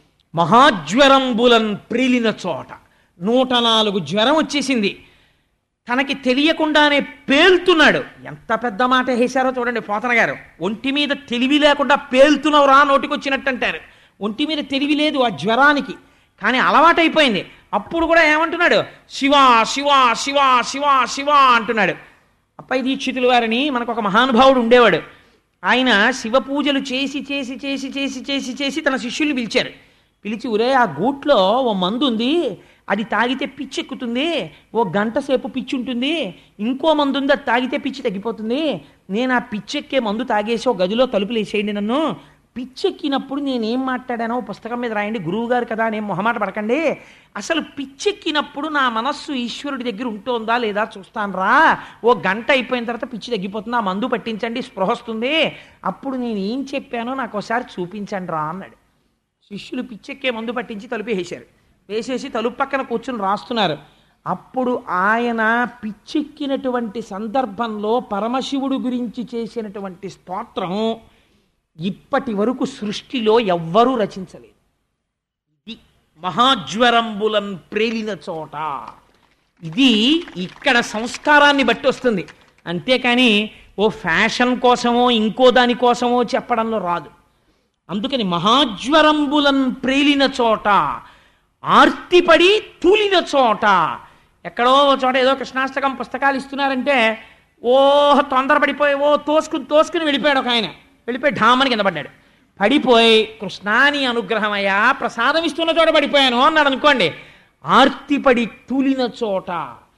మహాజ్వరంబులన్ ప్రిలిన చోట నూట నాలుగు జ్వరం వచ్చేసింది తనకి తెలియకుండానే పేల్తున్నాడు ఎంత పెద్ద మాట వేశారో చూడండి పోతన గారు ఒంటి మీద తెలివి లేకుండా పేల్తున్నావు రా నోటికొచ్చినట్టు అంటారు ఒంటి మీద తెలివి లేదు ఆ జ్వరానికి కానీ అలవాటైపోయింది అప్పుడు కూడా ఏమంటున్నాడు శివ శివ శివ శివ శివ అంటున్నాడు అప్పై దీక్షితుల వారిని మనకు ఒక మహానుభావుడు ఉండేవాడు ఆయన శివ పూజలు చేసి చేసి చేసి చేసి చేసి చేసి తన శిష్యుల్ని పిలిచారు పిలిచి ఉరే ఆ గూట్లో ఓ మందు ఉంది అది తాగితే పిచ్చి ఎక్కుతుంది ఓ గంట సేపు పిచ్చి ఉంటుంది ఇంకో మందు ఉంది అది తాగితే పిచ్చి తగ్గిపోతుంది నేను ఆ పిచ్చెక్కే మందు తాగేసి ఒక గదిలో తలుపులు వేసేయండి నన్ను పిచ్చెక్కినప్పుడు నేనేం మాట్లాడానో పుస్తకం మీద రాయండి గురువు గారు కదా నేను మొహమాట పడకండి అసలు పిచ్చెక్కినప్పుడు నా మనస్సు ఈశ్వరుడి దగ్గర ఉంటుందా లేదా చూస్తాను రా ఓ గంట అయిపోయిన తర్వాత పిచ్చి తగ్గిపోతుంది ఆ మందు పట్టించండి స్పృహ వస్తుంది అప్పుడు నేను ఏం చెప్పానో నాకు ఒకసారి చూపించండి రా అన్నాడు శిష్యులు పిచ్చెక్కే మందు పట్టించి తలుపు వేసేశారు వేసేసి తలుపు పక్కన కూర్చుని రాస్తున్నారు అప్పుడు ఆయన పిచ్చెక్కినటువంటి సందర్భంలో పరమశివుడు గురించి చేసినటువంటి స్తోత్రం ఇప్పటి వరకు సృష్టిలో ఎవ్వరూ రచించలేదు ఇది మహాజ్వరంబులన్ ప్రేలిన చోట ఇది ఇక్కడ సంస్కారాన్ని బట్టి వస్తుంది అంతేకాని ఓ ఫ్యాషన్ కోసమో ఇంకో దాని కోసమో చెప్పడంలో రాదు అందుకని మహాజ్వరంబులన్ ప్రేలిన చోట ఆర్తిపడి తూలిన చోట ఎక్కడో ఓ చోట ఏదో కృష్ణాష్టకం పుస్తకాలు ఇస్తున్నారంటే ఓ తొందరపడిపోయి ఓ తోసుకుని తోసుకుని వెళ్ళిపోయాడు ఒక ఆయన వెళ్ళిపోయి ఢామని కింద పడ్డాడు పడిపోయి కృష్ణాని అనుగ్రహమయ్యా ప్రసాదం ఇస్తున్న చోట పడిపోయాను అన్నాడు అనుకోండి ఆర్తిపడి తూలిన చోట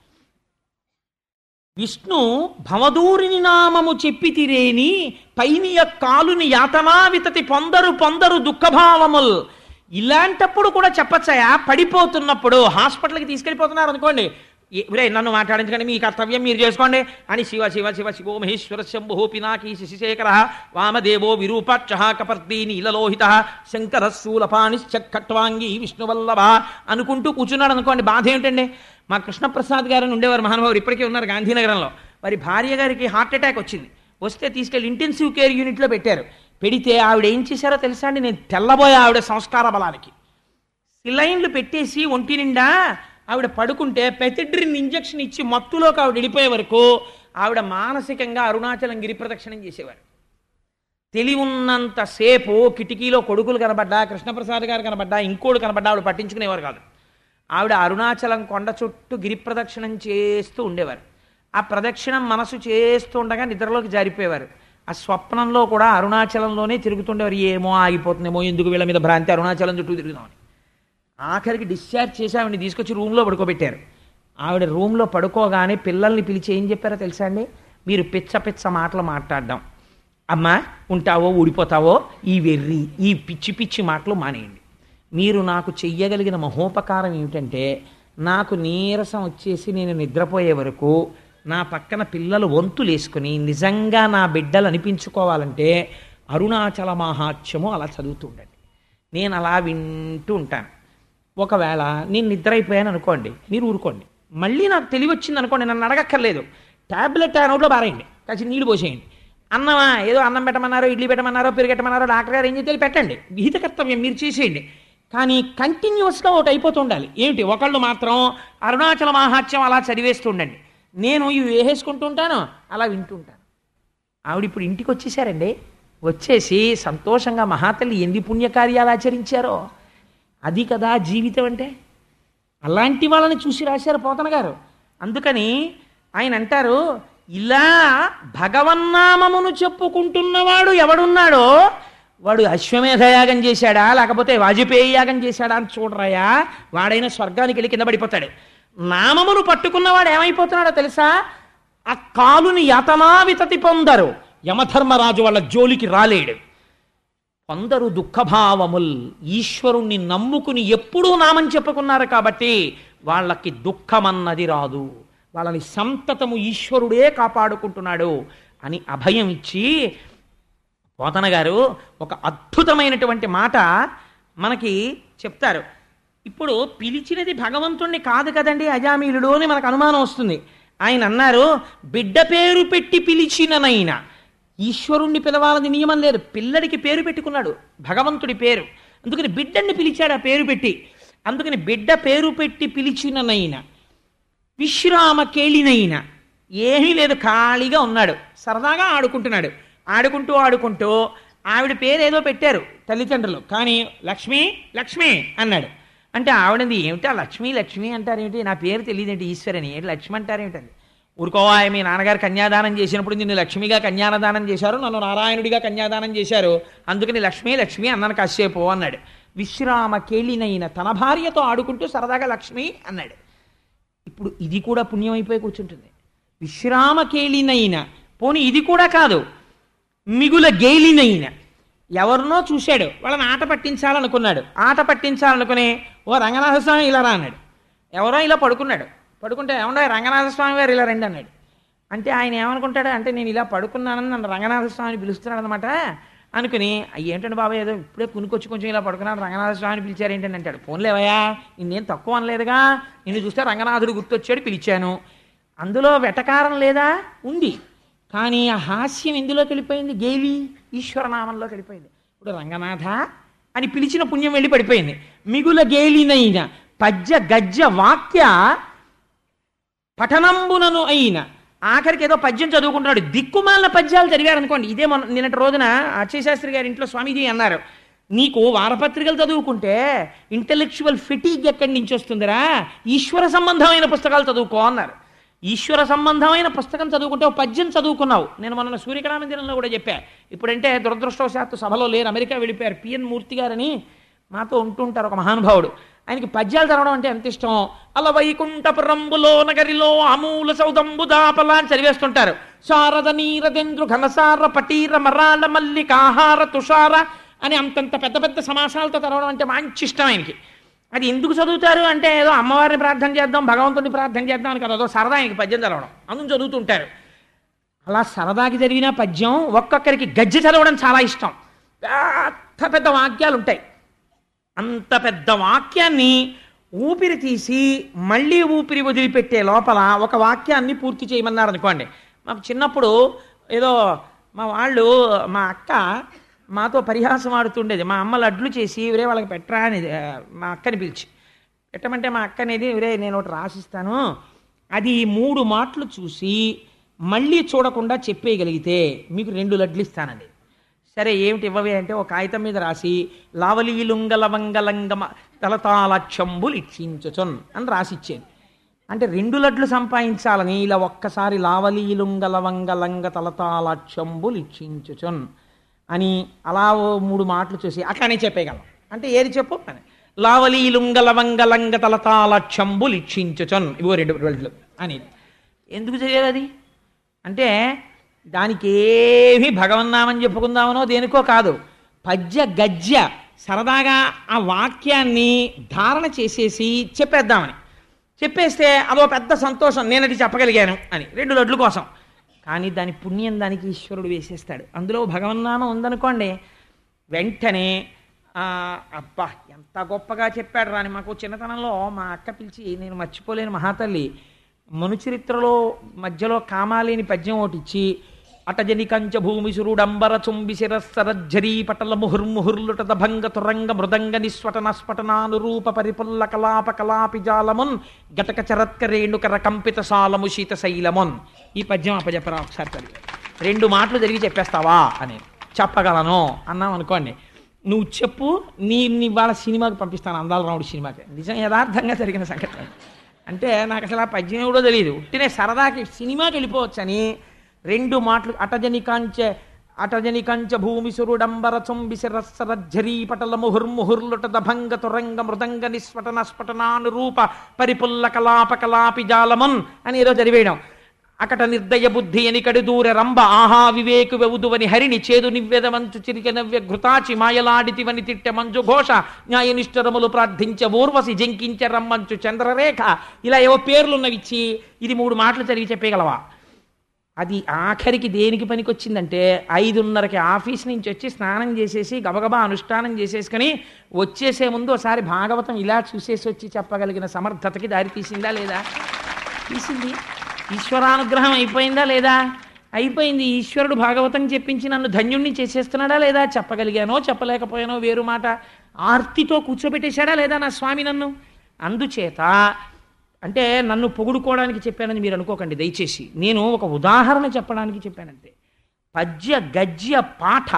విష్ణు భవదూరిని నామము చెప్పి తిరేని పైనియ కాలుని యాతనా వితతి పొందరు పొందరు దుఃఖభావముల్ ఇలాంటప్పుడు కూడా చెప్పచ్చయా పడిపోతున్నప్పుడు హాస్పిటల్కి తీసుకెళ్ళిపోతున్నారు అనుకోండి ఒరే నన్ను మాట్లాడించకండి మీ కర్తవ్యం మీరు చేసుకోండి అని శివ శివ శివ శివో మహేశ్వర శంభు పినాకీ శశిశేఖర వామదేవో విరూపాక్ష కపర్దీ నీలలోహిత శంకర శూలపాణిశ్చక్కట్వాంగి విష్ణువల్లభ అనుకుంటూ కూర్చున్నాడు అనుకోండి బాధ ఏమిటండి మా కృష్ణప్రసాద్ గారు ఉండేవారు మహానుభావుడు ఇప్పటికే ఉన్నారు గాంధీనగరంలో వారి భార్య గారికి హార్ట్ అటాక్ వచ్చింది వస్తే తీసుకెళ్ళి ఇంటెన్సివ్ కేర్ యూనిట్లో పెట్టారు పెడితే ఆవిడ ఏం చేశారో తెలుసా అండి నేను తెల్లబోయే ఆవిడ సంస్కార బలానికి సిలైన్లు పెట్టేసి ఒంటి నిండా ఆవిడ పడుకుంటే పెతిడ్రిన్ ఇంజక్షన్ ఇచ్చి మత్తులోకి ఆవిడ వెళ్ళిపోయే వరకు ఆవిడ మానసికంగా అరుణాచలం గిరి ప్రదక్షిణం చేసేవారు తెలివున్నంతసేపు కిటికీలో కొడుకులు కనబడ్డా కృష్ణప్రసాద్ గారు కనబడ్డా ఇంకోడు కనబడ్డా ఆవిడ పట్టించుకునేవారు కాదు ఆవిడ అరుణాచలం కొండ చుట్టూ గిరి ప్రదక్షిణం చేస్తూ ఉండేవారు ఆ ప్రదక్షిణం మనసు చేస్తూ ఉండగా నిద్రలోకి జారిపోయేవారు ఆ స్వప్నంలో కూడా అరుణాచలంలోనే తిరుగుతుండేవారు ఏమో ఆగిపోతుందేమో ఎందుకు వీళ్ళ మీద భ్రాంతి అరుణాచలం చుట్టూ తిరుగుదామని ఆఖరికి డిశ్చార్జ్ చేసి ఆవిడని తీసుకొచ్చి రూమ్లో పడుకోబెట్టారు ఆవిడ రూమ్లో పడుకోగానే పిల్లల్ని పిలిచి ఏం చెప్పారో తెలుసా అండి మీరు పిచ్చ పిచ్చ మాటలు మాట్లాడడం అమ్మా ఉంటావో ఊడిపోతావో ఈ వెర్రి ఈ పిచ్చి పిచ్చి మాటలు మానేయండి మీరు నాకు చెయ్యగలిగిన మహోపకారం ఏమిటంటే నాకు నీరసం వచ్చేసి నేను నిద్రపోయే వరకు నా పక్కన పిల్లలు వంతులు వేసుకుని నిజంగా నా బిడ్డలు అనిపించుకోవాలంటే అరుణాచల మహాత్మ్యము అలా చదువుతూ ఉండండి నేను అలా వింటూ ఉంటాను ఒకవేళ నేను నిద్ర అయిపోయాను అనుకోండి మీరు ఊరుకోండి మళ్ళీ నాకు తెలివి వచ్చింది అనుకోండి నన్ను అడగక్కర్లేదు ట్యాబ్లెట్ ఆ నోట్లో బారేయండి కాసి నీళ్ళు పోసేయండి అన్నమా ఏదో అన్నం పెట్టమన్నారో ఇడ్లీ పెట్టమన్నారో పెరిగెట్టమన్నారో డాక్టర్ గారు ఏం చేయాలి పెట్టండి విహిత కర్తవ్యం మీరు చేసేయండి కానీ కంటిన్యూస్గా ఒకటి అయిపోతూ ఉండాలి ఏమిటి ఒకళ్ళు మాత్రం అరుణాచల మహాత్యం అలా చదివేస్తూ ఉండండి నేను ఇవి వేసేసుకుంటూ ఉంటాను అలా వింటూ ఉంటాను ఆవిడ ఇప్పుడు ఇంటికి వచ్చేసారండి వచ్చేసి సంతోషంగా మహాతల్లి ఎన్ని పుణ్యకార్యాలు ఆచరించారో అది కదా జీవితం అంటే అలాంటి వాళ్ళని చూసి రాశారు పోతన గారు అందుకని ఆయన అంటారు ఇలా భగవన్నామమును చెప్పుకుంటున్నవాడు ఎవడున్నాడో వాడు అశ్వమేధ యాగం చేశాడా లేకపోతే వాజపేయి యాగం చేశాడా అని చూడరాయా వాడైనా స్వర్గానికి వెళ్ళి కింద పడిపోతాడు నామమును పట్టుకున్నవాడు ఏమైపోతున్నాడో తెలుసా ఆ కాలుని యతనా వితతి పొందరు యమధర్మరాజు వాళ్ళ జోలికి రాలేడు కొందరు దుఃఖభావముల్ ఈశ్వరుణ్ణి నమ్ముకుని ఎప్పుడూ నామం చెప్పుకున్నారు కాబట్టి వాళ్ళకి దుఃఖమన్నది రాదు వాళ్ళని సంతతము ఈశ్వరుడే కాపాడుకుంటున్నాడు అని అభయం ఇచ్చి పోతన గారు ఒక అద్భుతమైనటువంటి మాట మనకి చెప్తారు ఇప్పుడు పిలిచినది భగవంతుణ్ణి కాదు కదండి అజామీలుడు అని మనకు అనుమానం వస్తుంది ఆయన అన్నారు బిడ్డ పేరు పెట్టి పిలిచిననైనా ఈశ్వరుణ్ణి పిలవాలని నియమం లేదు పిల్లడికి పేరు పెట్టుకున్నాడు భగవంతుడి పేరు అందుకని బిడ్డని పిలిచాడు ఆ పేరు పెట్టి అందుకని బిడ్డ పేరు పెట్టి పిలిచిననైనా విశ్రామ కేళినైన ఏమీ లేదు ఖాళీగా ఉన్నాడు సరదాగా ఆడుకుంటున్నాడు ఆడుకుంటూ ఆడుకుంటూ ఆవిడ పేరు ఏదో పెట్టారు తల్లిదండ్రులు కానీ లక్ష్మి లక్ష్మి అన్నాడు అంటే ఆవిడది ఏమిటి ఆ లక్ష్మి లక్ష్మి అంటారేమిటి నా పేరు తెలియదేంటి ఈశ్వరని ఏంటి లక్ష్మి అంటారేమిటండి ఊరుకోవా మీ నాన్నగారు కన్యాదానం చేసినప్పుడు నిన్ను లక్ష్మిగా కన్యాదానం చేశారు నన్ను నారాయణుడిగా కన్యాదానం చేశారు అందుకని లక్ష్మి లక్ష్మి అన్నాను కాసేపు అన్నాడు విశ్రామ కేళినైన తన భార్యతో ఆడుకుంటూ సరదాగా లక్ష్మి అన్నాడు ఇప్పుడు ఇది కూడా పుణ్యం అయిపోయి కూర్చుంటుంది విశ్రామ కేళినైన పోనీ ఇది కూడా కాదు మిగుల గేలినైన ఎవరినో చూశాడు వాళ్ళని ఆట పట్టించాలనుకున్నాడు ఆట పట్టించాలనుకుని ఓ రంగనాథస్వామి ఇలా రా అన్నాడు ఎవరో ఇలా పడుకున్నాడు పడుకుంటే ఏమన్నా రంగనాథస్వామి గారు ఇలా రండి అన్నాడు అంటే ఆయన ఏమనుకుంటాడు అంటే నేను ఇలా పడుకున్నానని నన్ను రంగనాథస్వామిని పిలుస్తున్నాడు అనమాట అనుకుని ఏంటంటే బాబాయ్ ఏదో ఇప్పుడే కునుకొచ్చి కొంచెం ఇలా పడుకున్నాను రంగనాథస్వామిని పిలిచారు ఏంటని అంటాడు పోన్లేవయ్యా నిన్నేం తక్కువ అనలేదుగా నిన్ను చూస్తే రంగనాథుడు గుర్తొచ్చాడు పిలిచాను అందులో వెటకారం లేదా ఉంది కానీ ఆ హాస్యం ఎందులోకి వెళ్ళిపోయింది గేలి ఈశ్వరనామంలోకి వెళ్ళిపోయింది ఇప్పుడు రంగనాథ అని పిలిచిన పుణ్యం వెళ్ళి పడిపోయింది మిగుల గేలినైన పద్య గజ్జ వాక్య పఠనంబునను అయిన ఆఖరికి ఏదో పద్యం చదువుకుంటున్నాడు దిక్కుమాలిన పద్యాలు చదివారు అనుకోండి ఇదే మన నిన్నటి రోజున అచ్చయశాస్త్రి గారి ఇంట్లో స్వామీజీ అన్నారు నీకు వారపత్రికలు చదువుకుంటే ఇంటలెక్చువల్ ఫిటీగ్ ఎక్కడి నుంచి వస్తుందిరా ఈశ్వర సంబంధమైన పుస్తకాలు చదువుకో అన్నారు ఈశ్వర సంబంధమైన పుస్తకం చదువుకుంటే ఒక పద్యం చదువుకున్నావు నేను మొన్న సూర్యకళామందిరంలో కూడా చెప్పా ఇప్పుడంటే దురదృష్టవశాత్తు సభలో లేరు అమెరికా వెళ్ళిపోయారు పిఎన్ మూర్తి గారని మాతో ఉంటుంటారు ఒక మహానుభావుడు ఆయనకి పద్యాలు చదవడం అంటే ఎంత ఇష్టం అలా వైకుంఠపురంబులో నగరిలో అమూల సౌదంబు దాపల అని చదివేస్తుంటారు శారద నీరదెంద్రు ఘనసార పటీర మరాళ మల్లికాహార తుషార అని అంతంత పెద్ద పెద్ద సమాసాలతో చదవడం అంటే మంచి ఇష్టం ఆయనకి అది ఎందుకు చదువుతారు అంటే ఏదో అమ్మవారిని ప్రార్థన చేద్దాం భగవంతుని ప్రార్థన చేద్దాం అని కదా అదో సరదా ఆయనకి పద్యం చదవడం అందుకు చదువుతుంటారు అలా సరదాకి జరిగిన పద్యం ఒక్కొక్కరికి గజ్జె చదవడం చాలా ఇష్టం పెద్ద పెద్ద వాక్యాలు ఉంటాయి అంత పెద్ద వాక్యాన్ని ఊపిరి తీసి మళ్ళీ ఊపిరి వదిలిపెట్టే లోపల ఒక వాక్యాన్ని పూర్తి చేయమన్నారు అనుకోండి మాకు చిన్నప్పుడు ఏదో మా వాళ్ళు మా అక్క మాతో పరిహాసం ఆడుతుండేది మా అమ్మ లడ్లు చేసి ఇవరే వాళ్ళకి పెట్టరా అనేది ఆ, మా అక్కని పిలిచి పెట్టమంటే మా అక్క అనేది ఇవరే నేను ఒకటి రాసిస్తాను అది మూడు మాటలు చూసి మళ్ళీ చూడకుండా చెప్పేయగలిగితే మీకు రెండు లడ్లు ఇస్తానండి సరే ఏమిటి ఇవ్వవే అంటే ఒక కాగితం మీద రాసి లావలీలుంగలవంగలంగమ తలతాలక్షంబులు ఇచ్చించుచున్ అని రాసిచ్చేది అంటే రెండు లడ్లు సంపాదించాలని ఇలా ఒక్కసారి లావలీలుంగలవంగలంగ తలతాలక్షంబులు ఇచ్చించుచున్ అని అలా ఓ మూడు మాటలు చూసి అట్లానే చెప్పేయగలం అంటే ఏది చెప్పు అని లావలీలుంగలవంగలంగ తలతాలక్షంబులు ఇచ్చించుచున్ ఇవో రెండు లడ్లు అని ఎందుకు చేయాలి అది అంటే దానికి ఏమీ భగవన్నామని చెప్పుకుందామనో దేనికో కాదు పద్య గద్య సరదాగా ఆ వాక్యాన్ని ధారణ చేసేసి చెప్పేద్దామని చెప్పేస్తే అదో పెద్ద సంతోషం నేను అది చెప్పగలిగాను అని రెండు లడ్ల కోసం కానీ దాని పుణ్యం దానికి ఈశ్వరుడు వేసేస్తాడు అందులో భగవన్నామం ఉందనుకోండి వెంటనే ఆ, అబ్బా ఎంత గొప్పగా చెప్పాడు రాని మాకు చిన్నతనంలో మా అక్క పిలిచి నేను మర్చిపోలేని మహాతల్లి మనుచరిత్రలో మధ్యలో కామాలేని పద్యం ఒకటి ఇచ్చి అటజని కంచ భూమి సురుడంబర చుంబి శిరస్సరజ్జరీ పటల ముహుర్ముహుర్లుటద భంగ తురంగ మృదంగ నిస్వటన స్ఫటనానురూప పరిపుల్ల కలాప కలాపి జాలమున్ గటక చరత్కరేణుకర కంపిత సాలము శీత శైలమున్ ఈ పద్యం అప్పచెప్పరా ఒకసారి చదివి రెండు మాటలు జరిగి చెప్పేస్తావా అని చెప్పగలను అన్నాం అనుకోండి నువ్వు చెప్పు నీ నీ వాళ్ళ సినిమాకి పంపిస్తాను అందాల రాముడు సినిమాకి నిజం యథార్థంగా జరిగిన సంఘటన అంటే నాకు అసలు ఆ పద్యం కూడా తెలియదు ఉట్టినే సరదాకి సినిమాకి వెళ్ళిపోవచ్చని రెండు మాటలు అటజని కాంచె అటజని కంచ భూమి సురుడంబర చొంబి శిరస్సరజ్జరీ పటల ముహుర్ముహుర్లుట దభంగ తురంగ మృదంగ నిస్ఫటన స్ఫటనానురూప పరిపుల్ల కలాప కలాపి జాలమన్ అని ఏదో చదివేయడం అకట నిర్దయ బుద్ధి ఎనికడి దూర రంభ ఆహా వివేకు వెవుదువని హరిని చేదు నివ్వెద మంచు చిరిక నవ్య ఘృతాచి మాయలాడితివని తిట్టె మంచు ఘోష న్యాయనిష్ఠరములు ప్రార్థించ ఊర్వశి జంకించ రమ్మంచు చంద్రరేఖ ఇలా ఏవో పేర్లున్నవిచ్చి ఇది మూడు మాటలు చదివి చెప్పగలవా అది ఆఖరికి దేనికి పనికొచ్చిందంటే ఐదున్నరకి ఆఫీస్ నుంచి వచ్చి స్నానం చేసేసి గబగబా అనుష్ఠానం చేసేసుకొని వచ్చేసే ముందు ఒకసారి భాగవతం ఇలా చూసేసి వచ్చి చెప్పగలిగిన సమర్థతకి దారి తీసిందా లేదా తీసింది ఈశ్వరానుగ్రహం అయిపోయిందా లేదా అయిపోయింది ఈశ్వరుడు భాగవతం చెప్పించి నన్ను ధన్యుణ్ణి చేసేస్తున్నాడా లేదా చెప్పగలిగానో చెప్పలేకపోయానో వేరు మాట ఆర్తితో కూర్చోబెట్టేశాడా లేదా నా స్వామి నన్ను అందుచేత అంటే నన్ను పొగుడుకోవడానికి చెప్పానని మీరు అనుకోకండి దయచేసి నేను ఒక ఉదాహరణ చెప్పడానికి చెప్పానంతే పద్య గద్య పాఠ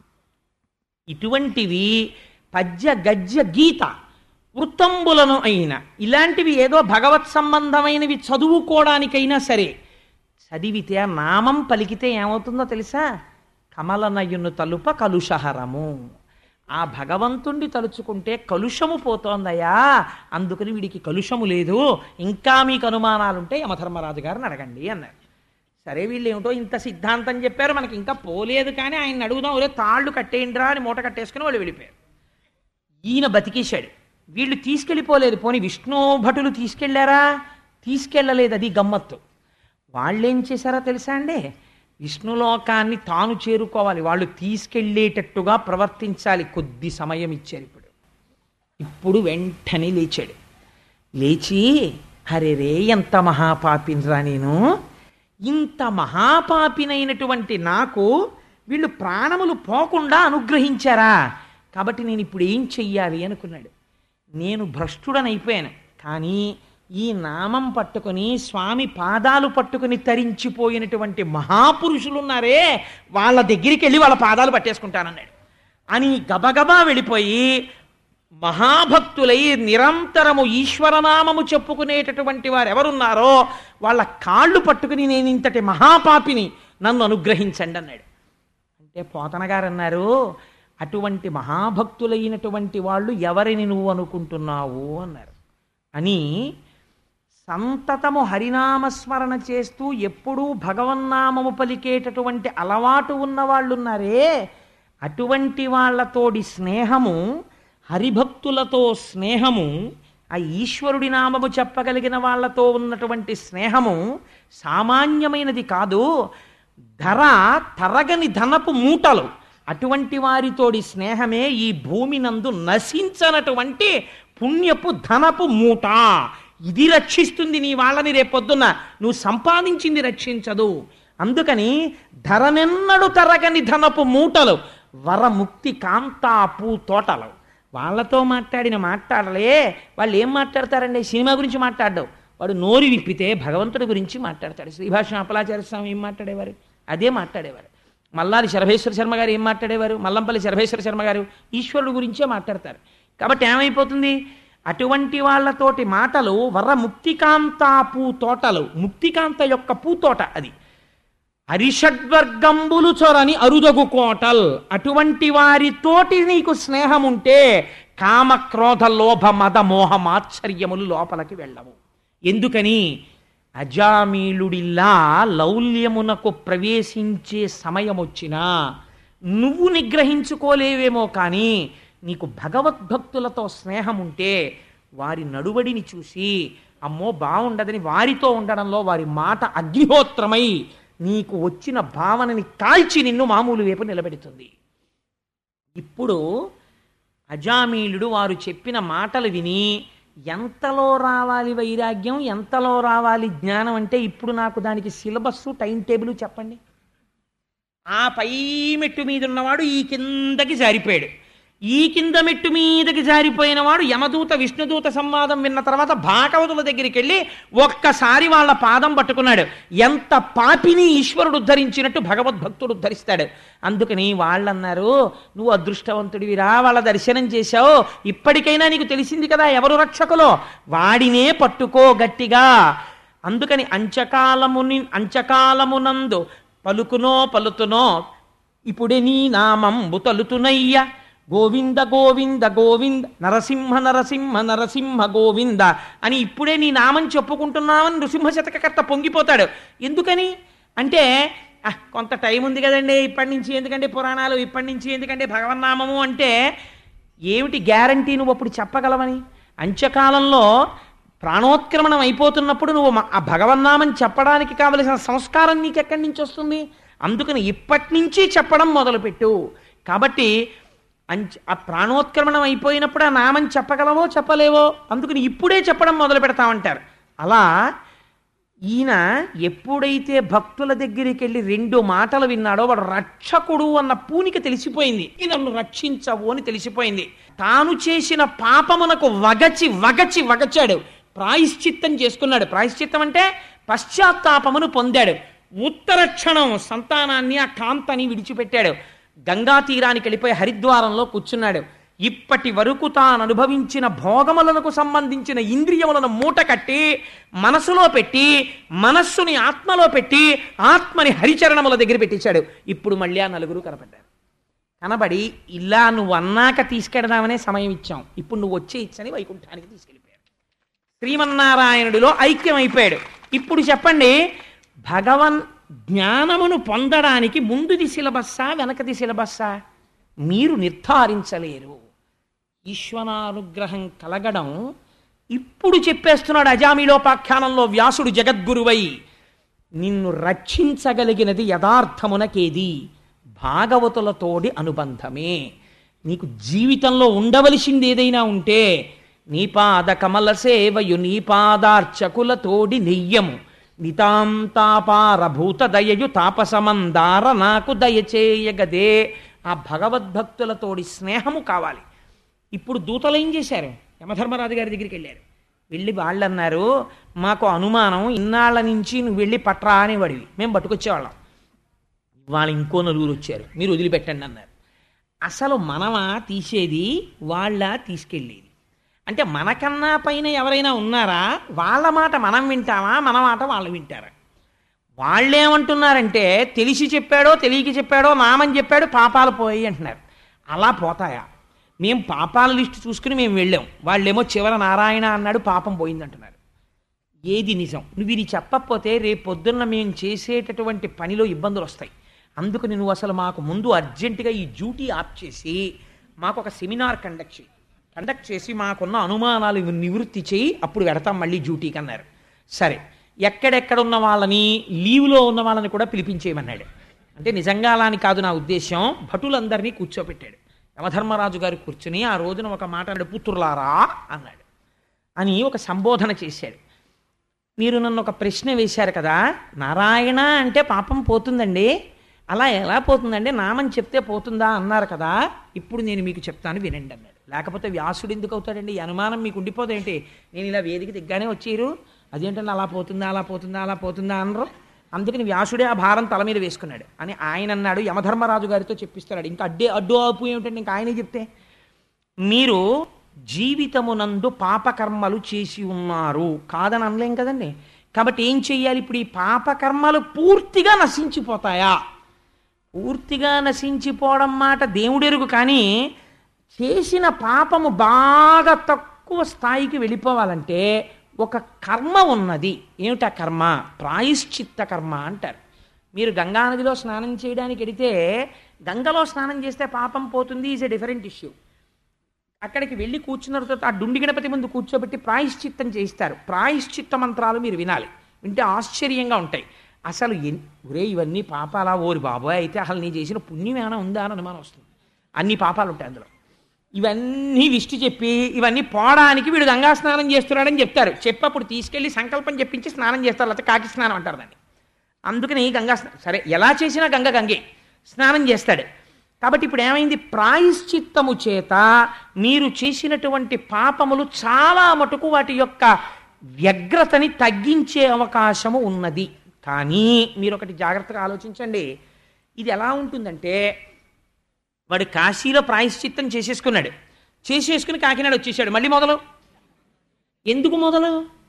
ఇటువంటివి పద్య గద్య గీత వృత్తంబులను అయిన ఇలాంటివి ఏదో భగవత్ సంబంధమైనవి చదువుకోవడానికైనా సరే చదివితే ఆ నామం పలికితే ఏమవుతుందో తెలుసా కమలనయును తలుప కలుషహరము ఆ భగవంతుణ్ణి తలుచుకుంటే కలుషము పోతోందయ్యా అందుకని వీడికి కలుషము లేదు ఇంకా మీకు అనుమానాలుంటే యమధర్మరాజు గారిని అడగండి అన్నారు సరే వీళ్ళు ఏమిటో ఇంత సిద్ధాంతం చెప్పారు మనకి ఇంకా పోలేదు కానీ ఆయన అడుగుదాం ఒరే తాళ్ళు కట్టేయండిరా అని మూట కట్టేసుకుని వాళ్ళు వెళ్ళిపోయారు ఈయన బతికేశాడు వీళ్ళు తీసుకెళ్ళిపోలేదు పోని విష్ణు భటులు తీసుకెళ్లారా తీసుకెళ్ళలేదు అది గమ్మత్తు వాళ్ళేం చేశారో తెలుసా అండి విష్ణులోకాన్ని తాను చేరుకోవాలి వాళ్ళు తీసుకెళ్ళేటట్టుగా ప్రవర్తించాలి కొద్ది సమయం ఇచ్చారు ఇప్పుడు ఇప్పుడు వెంటనే లేచాడు లేచి అరే రే ఎంత మహాపాపినరా నేను ఇంత మహాపాపినైనటువంటి నాకు వీళ్ళు ప్రాణములు పోకుండా అనుగ్రహించారా కాబట్టి నేను ఇప్పుడు ఏం చెయ్యాలి అనుకున్నాడు నేను భ్రష్టుడనైపోయాను కానీ ఈ నామం పట్టుకొని స్వామి పాదాలు పట్టుకొని తరించిపోయినటువంటి మహాపురుషులు ఉన్నారే వాళ్ళ దగ్గరికి వెళ్ళి వాళ్ళ పాదాలు పట్టేసుకుంటానన్నాడు అని గబగబా వెళ్ళిపోయి మహాభక్తులై నిరంతరము ఈశ్వరనామము చెప్పుకునేటటువంటి వారు ఎవరున్నారో వాళ్ళ కాళ్ళు పట్టుకుని నేను ఇంతటి మహాపాపిని నన్ను అనుగ్రహించండి అన్నాడు అంటే పోతన గారు అన్నారు అటువంటి మహాభక్తులైనటువంటి వాళ్ళు ఎవరిని నువ్వు అనుకుంటున్నావు అన్నారు అని సంతతము హరినామస్మరణ చేస్తూ ఎప్పుడూ భగవన్నామము పలికేటటువంటి అలవాటు ఉన్న వాళ్ళు ఉన్నారే అటువంటి వాళ్ళతోడి స్నేహము హరిభక్తులతో స్నేహము ఆ ఈశ్వరుడి నామము చెప్పగలిగిన వాళ్ళతో ఉన్నటువంటి స్నేహము సామాన్యమైనది కాదు ధర తరగని ధనపు మూటలు అటువంటి వారితోడి స్నేహమే ఈ భూమి నందు నశించనటువంటి పుణ్యపు ధనపు మూట ఇది రక్షిస్తుంది నీ వాళ్ళని రేపొద్దున నువ్వు సంపాదించింది రక్షించదు అందుకని ధరనెన్నడు తరగని ధనపు మూటలు వరముక్తి కాంతాపు తోటలు వాళ్ళతో మాట్లాడిన మాట్లాడలే వాళ్ళు ఏం మాట్లాడతారండి సినిమా గురించి మాట్లాడడం వాడు నోరు విప్పితే భగవంతుడి గురించి మాట్లాడతాడు శ్రీభాష అపలాచార్య స్వామి ఏం మాట్లాడేవారు అదే మాట్లాడేవారు మల్లారి శరభేశ్వర శర్మ గారు ఏం మాట్లాడేవారు మల్లంపల్లి శరభేశ్వర శర్మ గారు ఈశ్వరుడు గురించే మాట్లాడతారు కాబట్టి ఏమైపోతుంది అటువంటి వాళ్ళతోటి మాటలు వర్ర ముక్తికాంతా పూ తోటలు ముక్తికాంత యొక్క పూతోట అది అరిషడ్వర్గంబులు చొరని అరుదగు కోటల్ అటువంటి వారితోటి నీకు స్నేహం ఉంటే కామ క్రోధ లోభ మద మోహమాశ్చర్యములు లోపలికి వెళ్ళవు ఎందుకని అజామీలుడిలా లౌల్యమునకు ప్రవేశించే సమయం వచ్చినా నువ్వు నిగ్రహించుకోలేవేమో కానీ నీకు భగవద్భక్తులతో స్నేహం ఉంటే వారి నడువడిని చూసి అమ్మో బాగుండదని వారితో ఉండడంలో వారి మాట అగ్నిహోత్రమై నీకు వచ్చిన భావనని కాల్చి నిన్ను మామూలు వైపు నిలబెడుతుంది ఇప్పుడు అజామీలుడు వారు చెప్పిన మాటలు విని ఎంతలో రావాలి వైరాగ్యం ఎంతలో రావాలి జ్ఞానం అంటే ఇప్పుడు నాకు దానికి సిలబస్ టైం టేబుల్ చెప్పండి ఆ పై మెట్టు మీద ఉన్నవాడు ఈ కిందకి జారిపోయాడు ఈ కింద మెట్టు మీదకి జారిపోయిన వాడు యమదూత విష్ణుదూత సంవాదం విన్న తర్వాత భాగవతుల దగ్గరికి వెళ్ళి ఒక్కసారి వాళ్ళ పాదం పట్టుకున్నాడు ఎంత పాపిని ఈశ్వరుడు ఉద్ధరించినట్టు భగవద్భక్తుడు ఉద్ధరిస్తాడు అందుకని వాళ్ళన్నారు నువ్వు అదృష్టవంతుడివిరా వాళ్ళ దర్శనం చేశావు ఇప్పటికైనా నీకు తెలిసింది కదా ఎవరు రక్షకులో వాడినే పట్టుకో గట్టిగా అందుకని అంచకాలముని అంచకాలమునందు పలుకునో పలుతునో ఇప్పుడే నీ నామంబు తలుతునయ్య గోవింద గోవింద గోవింద నరసింహ నరసింహ నరసింహ గోవింద అని ఇప్పుడే నీ నామం చెప్పుకుంటున్నామని నృసింహ శతకకర్త పొంగిపోతాడు ఎందుకని అంటే "ఆ, కొంత టైం ఉంది కదండి ఇప్పటి నుంచి ఎందుకంటే పురాణాలు ఇప్పటి నుంచి ఎందుకంటే భగవన్నామము అంటే ఏమిటి గ్యారంటీ నువ్వు అప్పుడు చెప్పగలవని అంత్యకాలంలో ప్రాణోత్క్రమణం అయిపోతున్నప్పుడు నువ్వు మ- ఆ భగవన్నామం చెప్పడానికి కావలసిన సంస్కారం నీకు ఎక్కడి నుంచి వస్తుంది అందుకని ఇప్పటి నుంచి చెప్పడం మొదలుపెట్టు కాబట్టి అంచ ఆ ప్రాణోత్క్రమణం అయిపోయినప్పుడు ఆ నామం చెప్పగలవో చెప్పలేవో అందుకని ఇప్పుడే చెప్పడం మొదలు పెడతామంటారు అలా ఈయన ఎప్పుడైతే భక్తుల దగ్గరికి వెళ్ళి రెండు మాటలు విన్నాడో వాడు రక్షకుడు అన్న పూనిక తెలిసిపోయింది "ఈ నన్ను రక్షించవు అని తెలిసిపోయింది తాను చేసిన పాపమునకు వగచి వగచి వగచాడు ప్రాయశ్చిత్తం చేసుకున్నాడు ప్రాయశ్చిత్తం అంటే పశ్చాత్తాపమును పొందాడు ఉత్తర క్షణం సంతానాన్ని ఆ కాంతని విడిచిపెట్టాడు గంగా తీరానికి వెళ్ళిపోయి హరిద్వారంలో కూర్చున్నాడు ఇప్పటి వరకు తాను అనుభవించిన భోగములకు సంబంధించిన ఇంద్రియములను మూట కట్టి మనసులో పెట్టి మనస్సుని ఆత్మలో పెట్టి ఆత్మని హరిచరణముల దగ్గర పెట్టించాడు ఇప్పుడు మళ్ళీ ఆ నలుగురు కనపడ్డారు కనబడి ఇలా నువ్వు అన్నాక తీసుకెడదామనే సమయం ఇచ్చాం ఇప్పుడు నువ్వు వచ్చే ఇచ్చని వైకుంఠానికి తీసుకెళ్ళిపోయాడు శ్రీమన్నారాయణుడిలో ఐక్యం అయిపోయాడు ఇప్పుడు చెప్పండి భగవన్ జ్ఞానమును పొందడానికి ముందుది సిలబస్సా వెనకది సిలబస్సా మీరు నిర్ధారించలేరు ఈశ్వరానుగ్రహం కలగడం ఇప్పుడు చెప్పేస్తున్నాడు అజామిలోపాఖ్యానంలో వ్యాసుడు జగద్గురువై నిన్ను రక్షించగలిగినది యథార్థమునకేది భాగవతులతోడి అనుబంధమే నీకు జీవితంలో ఉండవలసింది ఏదైనా ఉంటే నీ పాద కమల సేవయు నీ పాదార్చకులతోడి నెయ్యము నితాంతాపారభూత దయయు తాపసమందార నాకు దయచేయగదే ఆ భగవద్భక్తులతోడి స్నేహము కావాలి ఇప్పుడు దూతలు ఏం చేశారు యమధర్మరాజు గారి దగ్గరికి వెళ్ళారు వెళ్ళి వాళ్ళు అన్నారు మాకు అనుమానం ఇన్నాళ్ళ నుంచి నువ్వు వెళ్ళి పట్రా అని వాడివి మేము పట్టుకొచ్చేవాళ్ళం వాళ్ళు ఇంకో నలుగురు వచ్చారు మీరు వదిలిపెట్టండి అన్నారు అసలు మనమా తీసేది వాళ్ళ తీసుకెళ్ళేది అంటే మనకన్నా పైన ఎవరైనా ఉన్నారా వాళ్ళ మాట మనం వింటామా మన మాట వాళ్ళు వింటారా వాళ్ళేమంటున్నారంటే తెలిసి చెప్పాడో తెలియక చెప్పాడో నామని చెప్పాడు పాపాలు పోయి అంటున్నారు అలా పోతాయా మేము పాపాల లిస్టు చూసుకుని మేము వెళ్ళాం వాళ్ళేమో చివర నారాయణ అన్నాడు పాపం పోయిందంటున్నారు ఏది నిజం నువ్వు ఇది చెప్పకపోతే రేపు పొద్దున్న మేము చేసేటటువంటి పనిలో ఇబ్బందులు వస్తాయి అందుకని నువ్వు అసలు మాకు ముందు అర్జెంటుగా ఈ డ్యూటీ ఆప్ చేసి మాకు ఒక సెమినార్ కండక్ట్ చేయి కండక్ట్ చేసి మాకున్న అనుమానాలు నివృత్తి చేయి అప్పుడు పెడతాం మళ్ళీ డ్యూటీకి అన్నారు సరే ఎక్కడెక్కడ ఉన్న వాళ్ళని లీవ్లో ఉన్న వాళ్ళని కూడా పిలిపించేయమన్నాడు అంటే నిజంగా అలా అని కాదు నా ఉద్దేశం భటులందరినీ కూర్చోపెట్టాడు యమధర్మరాజు గారు కూర్చుని ఆ రోజున ఒక మాట అన్నాడు పుత్రులారా అన్నాడు అని ఒక సంబోధన చేశాడు మీరు నన్ను ఒక ప్రశ్న వేశారు కదా నారాయణ అంటే పాపం పోతుందండి అలా ఎలా పోతుందండి నామని చెప్తే పోతుందా అన్నారు కదా ఇప్పుడు నేను మీకు చెప్తాను వినండి అన్నాడు లేకపోతే వ్యాసుడు ఎందుకు అవుతాడండి ఈ అనుమానం మీకు ఉండిపోదేంటి నేను ఇలా వేదిక దిగ్గానే వచ్చేరు అదేంటంటే అలా పోతుందా అలా పోతుందా అలా పోతుందా అనరు అందుకని వ్యాసుడే ఆ భారం తల మీద వేసుకున్నాడు అని ఆయన అన్నాడు యమధర్మరాజు గారితో చెప్పిస్తున్నాడు ఇంకా అడ్డే అడ్డు ఆపు ఏమిటంటే ఇంకా ఆయనే చెప్తే మీరు జీవితమునందు పాపకర్మలు చేసి ఉన్నారు కాదని అనలేం కదండి కాబట్టి ఏం చెయ్యాలి ఇప్పుడు ఈ పాపకర్మలు పూర్తిగా నశించిపోతాయా పూర్తిగా నశించిపోవడం మాట దేవుడెరుగు కానీ చేసిన పాపము బాగా తక్కువ స్థాయికి వెళ్ళిపోవాలంటే ఒక కర్మ ఉన్నది ఏమిటా కర్మ ప్రాయశ్చిత్త కర్మ అంటారు మీరు గంగానదిలో స్నానం చేయడానికి వెడితే గంగలో స్నానం చేస్తే పాపం పోతుంది ఈజ్ ఎ డిఫరెంట్ ఇష్యూ అక్కడికి వెళ్ళి కూర్చున్న తర్వాత ఆ డుండి గణపతి ముందు కూర్చోబెట్టి ప్రాయశ్చిత్తం చేయిస్తారు ప్రాయశ్చిత్త మంత్రాలు మీరు వినాలి వింటే ఆశ్చర్యంగా ఉంటాయి అసలు ఎన్ ఒరే ఇవన్నీ పాపాలా ఓరి బాబోయ్ అయితే అసలు నీ చేసిన పుణ్యం ఏమైనా ఉందా అని అనుమానం వస్తుంది అన్ని పాపాలు ఉంటాయి అందులో ఇవన్నీ లిస్టు చెప్పి ఇవన్నీ పోవడానికి వీడు గంగా స్నానం చేస్తున్నాడని చెప్తారు చెప్పప్పుడు తీసుకెళ్ళి సంకల్పం చెప్పించి స్నానం చేస్తారు లేకపోతే కాకి స్నానం అంటారు దాన్ని అందుకని గంగా స్నా- సరే ఎలా చేసినా గంగ గంగే స్నానం చేస్తాడు కాబట్టి ఇప్పుడు ఏమైంది ప్రాయశ్చిత్తము చేత మీరు చేసినటువంటి పాపములు చాలా మటుకు వాటి యొక్క వ్యగ్రతని తగ్గించే అవకాశము ఉన్నది కానీ మీరు ఒకటి జాగ్రత్తగా ఆలోచించండి ఇది ఎలా ఉంటుందంటే వాడు కాశీలో ప్రాయశ్చిత్తం చేసేసుకున్నాడు చేసేసుకుని కాకినాడ వచ్చేసాడు మళ్ళీ మొదలు ఎందుకు మొదలు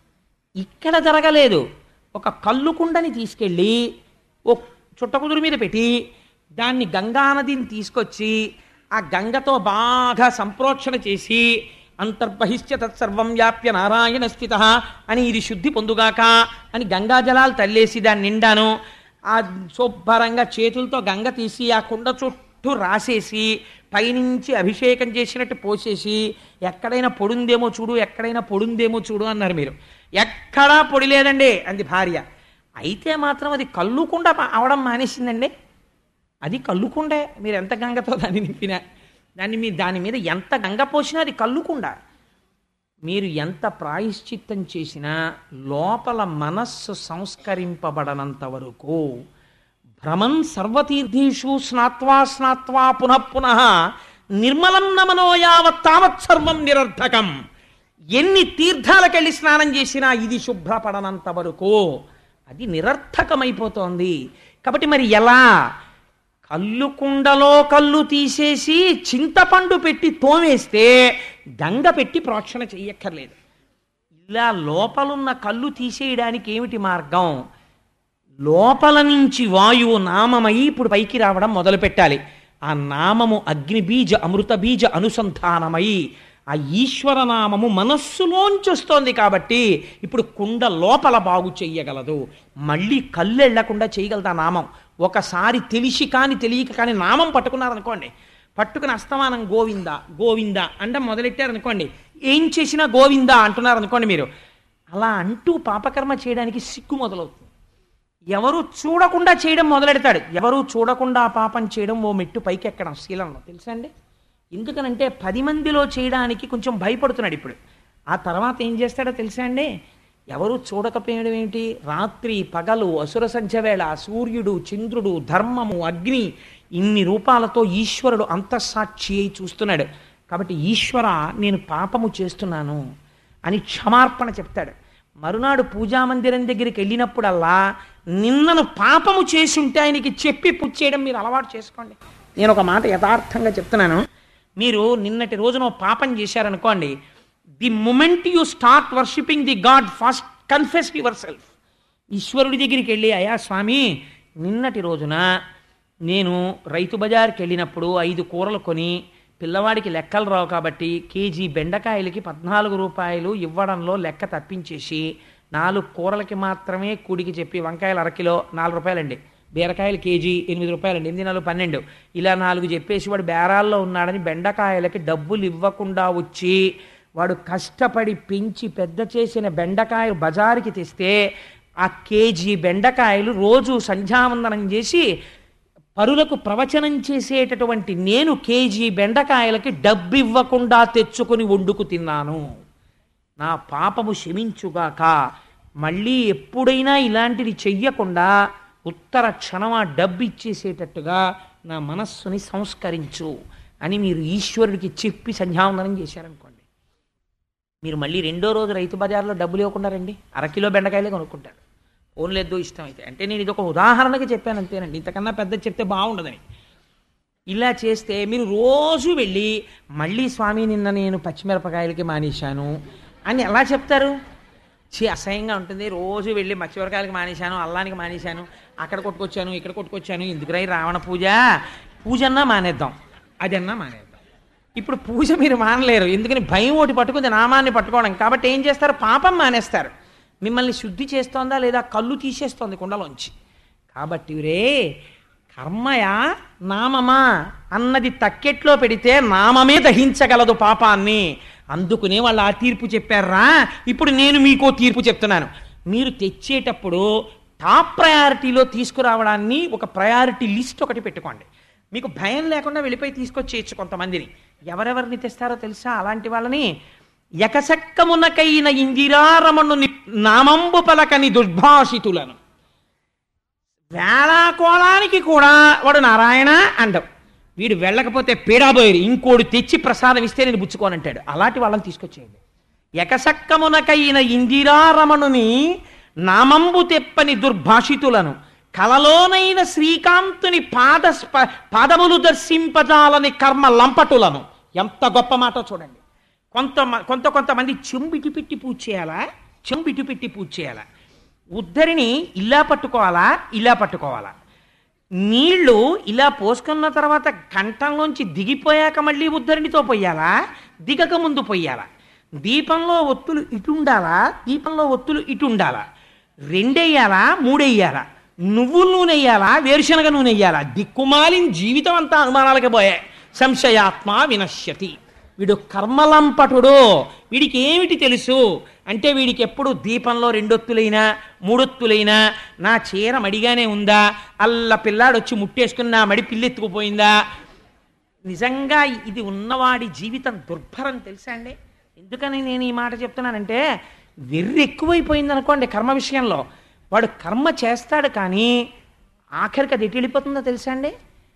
ఇక్కడ జరగలేదు ఒక కళ్ళు కుండని తీసుకెళ్ళి ఓ చుట్టకుదురు మీద పెట్టి దాన్ని గంగా నదిని తీసుకొచ్చి ఆ గంగతో బాగా సంప్రోక్షణ చేసి అంతర్బహిష్య తత్సర్వం వ్యాప్య నారాయణ స్థిత అని ఇది శుద్ధి పొందుగాక అని గంగా జలాలు తల్లేసి దాన్ని నిండాను ఆ శుభ్రంగా చేతులతో గంగ తీసి ఆ కుండ చుట్టూ రాసేసి పైనుంచి అభిషేకం చేసినట్టు పోసేసి ఎక్కడైనా పొడుందేమో చూడు ఎక్కడైనా పొడుందేమో చూడు అన్నారు మీరు ఎక్కడా పొడి లేదండి అంది భార్య అయితే మాత్రం అది కళ్ళుకుండా అవడం మానేసిందండి అది కళ్ళుకుండే మీరు ఎంత గంగతో దాన్ని నింపినా దాన్ని మీ దాని మీద ఎంత గంగ పోసినా అది కళ్ళుకుండా మీరు ఎంత ప్రాయశ్చిత్తం చేసినా లోపల మనస్సు సంస్కరింపబడనంత వరకు భ్రమన్ సర్వతీర్థీషు స్నాత్వా స్నాత్వా పునః పునః నిర్మలం నమనో యావత్ తావత్ సర్వం నిరర్థకం ఎన్ని తీర్థాలకెళ్ళి స్నానం చేసినా ఇది శుభ్రపడనంత వరకు అది నిరర్థకమైపోతోంది కాబట్టి మరి ఎలా కళ్ళు కుండలో కళ్ళు తీసేసి చింతపండు పెట్టి తోమేస్తే గంగ పెట్టి ప్రోక్షణ చెయ్యక్కర్లేదు ఇలా లోపలున్న కళ్ళు తీసేయడానికి ఏమిటి మార్గం లోపల నుంచి వాయువు నామమై ఇప్పుడు పైకి రావడం మొదలు పెట్టాలి ఆ నామము అగ్నిబీజ అమృత బీజ అనుసంధానమై ఆ ఈశ్వర నామము మనస్సులోంచి వస్తోంది కాబట్టి ఇప్పుడు కుండ లోపల బాగు చెయ్యగలదు మళ్ళీ కళ్ళు వెళ్లకుండా చేయగలదు ఆ నామం ఒకసారి తెలిసి కాని తెలియక కానీ నామం పట్టుకున్నారనుకోండి పట్టుకుని అస్తమానం గోవింద గోవింద అంటే మొదలెట్టారనుకోండి ఏం చేసినా గోవింద అంటున్నారు అనుకోండి మీరు అలా అంటూ పాపకర్మ చేయడానికి సిగ్గు మొదలవుతుంది ఎవరు చూడకుండా చేయడం మొదలెడతాడు ఎవరు చూడకుండా పాపం చేయడం ఓ మెట్టు పైకి ఎక్కడం శీలంలో తెలుసా అండి ఎందుకనంటే పది మందిలో చేయడానికి కొంచెం భయపడుతున్నాడు ఇప్పుడు ఆ తర్వాత ఏం చేస్తాడో తెలుసా అండి ఎవరు చూడకపోయడం ఏమిటి రాత్రి పగలు అసుర సంధ్య వేళ సూర్యుడు చంద్రుడు ధర్మము అగ్ని ఇన్ని రూపాలతో ఈశ్వరుడు అంతఃసాక్షి అయి చూస్తున్నాడు కాబట్టి ఈశ్వర నేను పాపము చేస్తున్నాను అని క్షమార్పణ చెప్తాడు మరునాడు పూజామందిరం దగ్గరికి వెళ్ళినప్పుడల్లా నిన్నను పాపము చేసి ఉంటే ఆయనకి చెప్పి పుచ్చేయడం మీరు అలవాటు చేసుకోండి నేను ఒక మాట యథార్థంగా చెప్తున్నాను మీరు నిన్నటి రోజున ఓ పాపం చేశారనుకోండి the moment you start worshipping the god first confess yourself ఈశ్వరుడి దగ్గరికి వెళ్ళి అయ్యా స్వామి నిన్నటి రోజున నేను రైతు బజార్కి వెళ్ళినప్పుడు ఐదు కూరలు కొని పిల్లవాడికి లెక్కలు రావు కాబట్టి కేజీ బెండకాయలకి పద్నాలుగు రూపాయలు ఇవ్వడంలో లెక్క తప్పించేసి నాలుగు కూరలకి మాత్రమే కూడికి చెప్పి వంకాయలు అరకిలో నాలుగు రూపాయలండి బీరకాయలు కేజీ ఎనిమిది రూపాయలండి ఎనిమిది నాలుగు పన్నెండు ఇలా నాలుగు చెప్పేసి వాడు బేరాల్లో ఉన్నాడని బెండకాయలకి డబ్బులు ఇవ్వకుండా వచ్చి వాడు కష్టపడి పెంచి పెద్ద చేసిన బెండకాయలు బజారుకి తెస్తే ఆ కేజీ బెండకాయలు రోజు సంధ్యావందనం చేసి పరులకు ప్రవచనం చేసేటటువంటి నేను కేజీ బెండకాయలకి డబ్బు ఇవ్వకుండా తెచ్చుకొని వండుకు తిన్నాను నా పాపము క్షమించుగాక మళ్ళీ ఎప్పుడైనా ఇలాంటిది చెయ్యకుండా ఉత్తర క్షణం ఆ డబ్బు ఇచ్చేసేటట్టుగా నా మనస్సుని సంస్కరించు అని మీరు ఈశ్వరుడికి చెప్పి సంధ్యావందనం చేశారనుకోండి మీరు మళ్ళీ రెండో రోజు రైతు బజార్లో డబ్బులు ఇవ్వకుండా రండి అరకిలో బెండకాయలే కొనుక్కుంటారు ఓన్ లేదు ఇష్టం అయితే అంటే నేను ఇది ఒక ఉదాహరణకి చెప్పాను అంతేనండి ఇంతకన్నా పెద్ద చెప్తే బాగుండదని ఇలా చేస్తే మీరు రోజు వెళ్ళి మళ్ళీ స్వామి నిన్న నేను పచ్చిమిరపకాయలకి మానేశాను అని ఎలా చెప్తారు చీ అసహ్యంగా ఉంటుంది రోజు వెళ్ళి పచ్చిమిరపకాయలకి మానేశాను అల్లానికి మానేశాను అక్కడ కొట్టుకొచ్చాను ఇక్కడ కొట్టుకొచ్చాను ఎందుకురా ఈ రావణ పూజ పూజ అన్నా మానేద్దాం అదన్నా మానేద్దాం ఇప్పుడు పూజ మీరు మానలేరు ఎందుకని భయం ఒకటి పట్టుకుంది నామాన్ని పట్టుకోవడం కాబట్టి ఏం చేస్తారు పాపం మానేస్తారు మిమ్మల్ని శుద్ధి చేస్తోందా లేదా కళ్ళు తీసేస్తోంది కుండలోంచి కాబట్టి రే కర్మయా నామమా అన్నది తక్కెట్లో పెడితే నామమే దహించగలదు పాపాన్ని అందుకునే వాళ్ళు ఆ తీర్పు చెప్పారా ఇప్పుడు నేను మీకో తీర్పు చెప్తున్నాను మీరు తెచ్చేటప్పుడు టాప్ ప్రయారిటీలో తీసుకురావడాన్ని ఒక ప్రయారిటీ లిస్ట్ ఒకటి పెట్టుకోండి మీకు భయం లేకుండా వెళ్ళిపోయి తీసుకొచ్చేయచ్చు కొంతమందిని ఎవరెవరిని తెస్తారో తెలుసా అలాంటి వాళ్ళని ఎకసక్కమునకైన ఇందిరారమణుని నామంబు పలకని దుర్భాషితులను వేళాకోళానికి కూడా వాడు నారాయణ అండం వీడు వెళ్ళకపోతే పీడాబోయేరు ఇంకోడు తెచ్చి ప్రసాదం ఇస్తే నేను పుచ్చుకోనంటాడు అలాంటి వాళ్ళని తీసుకొచ్చేయండి ఎకసక్కమునకైన ఇందిరారమణుని నామంబు తెప్పని దుర్భాషితులను కలలోనైన శ్రీకాంతుని పాద స్ప- పాదములు దర్శింపజాలని కర్మ లంపటులను ఎంత గొప్ప మాట చూడండి కొంత కొంత కొంతమంది చెంబిటి పెట్టి పూజ చేయాలా చెంబిటి పెట్టి పూజ చేయాలా ఉద్ధరిని ఇలా పట్టుకోవాలా ఇలా పట్టుకోవాలా నీళ్లు ఇలా పోసుకున్న తర్వాత కంఠంలోంచి దిగిపోయాక మళ్ళీ ఉద్ధరిణితో పొయ్యాలా దిగక ముందు పొయ్యాలా దీపంలో ఒత్తులు ఇటు ఉండాలా దీపంలో ఒత్తులు ఇటు ఉండాలా రెండెయ్యాలా మూడెయ్యాలా నువ్వుల నూనె వేయాలా వేరుశనగ నూనె వేయాలా దిక్కుమాలిన జీవితం అంతా అనుమానాలకి పోయాయి సంశయాత్మ వినశ్యతి వీడు కర్మలంపటుడు వీడికి ఏమిటి తెలుసు అంటే వీడికి ఎప్పుడు దీపంలో రెండొత్తులైనా మూడొత్తులైనా నా చీర మడిగానే ఉందా అల్ల పిల్లాడు వచ్చి ముట్టేసుకుని నా మడి పిల్లెత్తుకుపోయిందా నిజంగా ఇది ఉన్నవాడి జీవితం దుర్భరం తెలుసా అండి ఎందుకని నేను ఈ మాట చెప్తున్నానంటే వెర్రి ఎక్కువైపోయింది అనుకోండి కర్మ విషయంలో వాడు కర్మ చేస్తాడు కానీ ఆఖరికి అది ఎటు వెళ్ళిపోతుందో తెలుసా అండి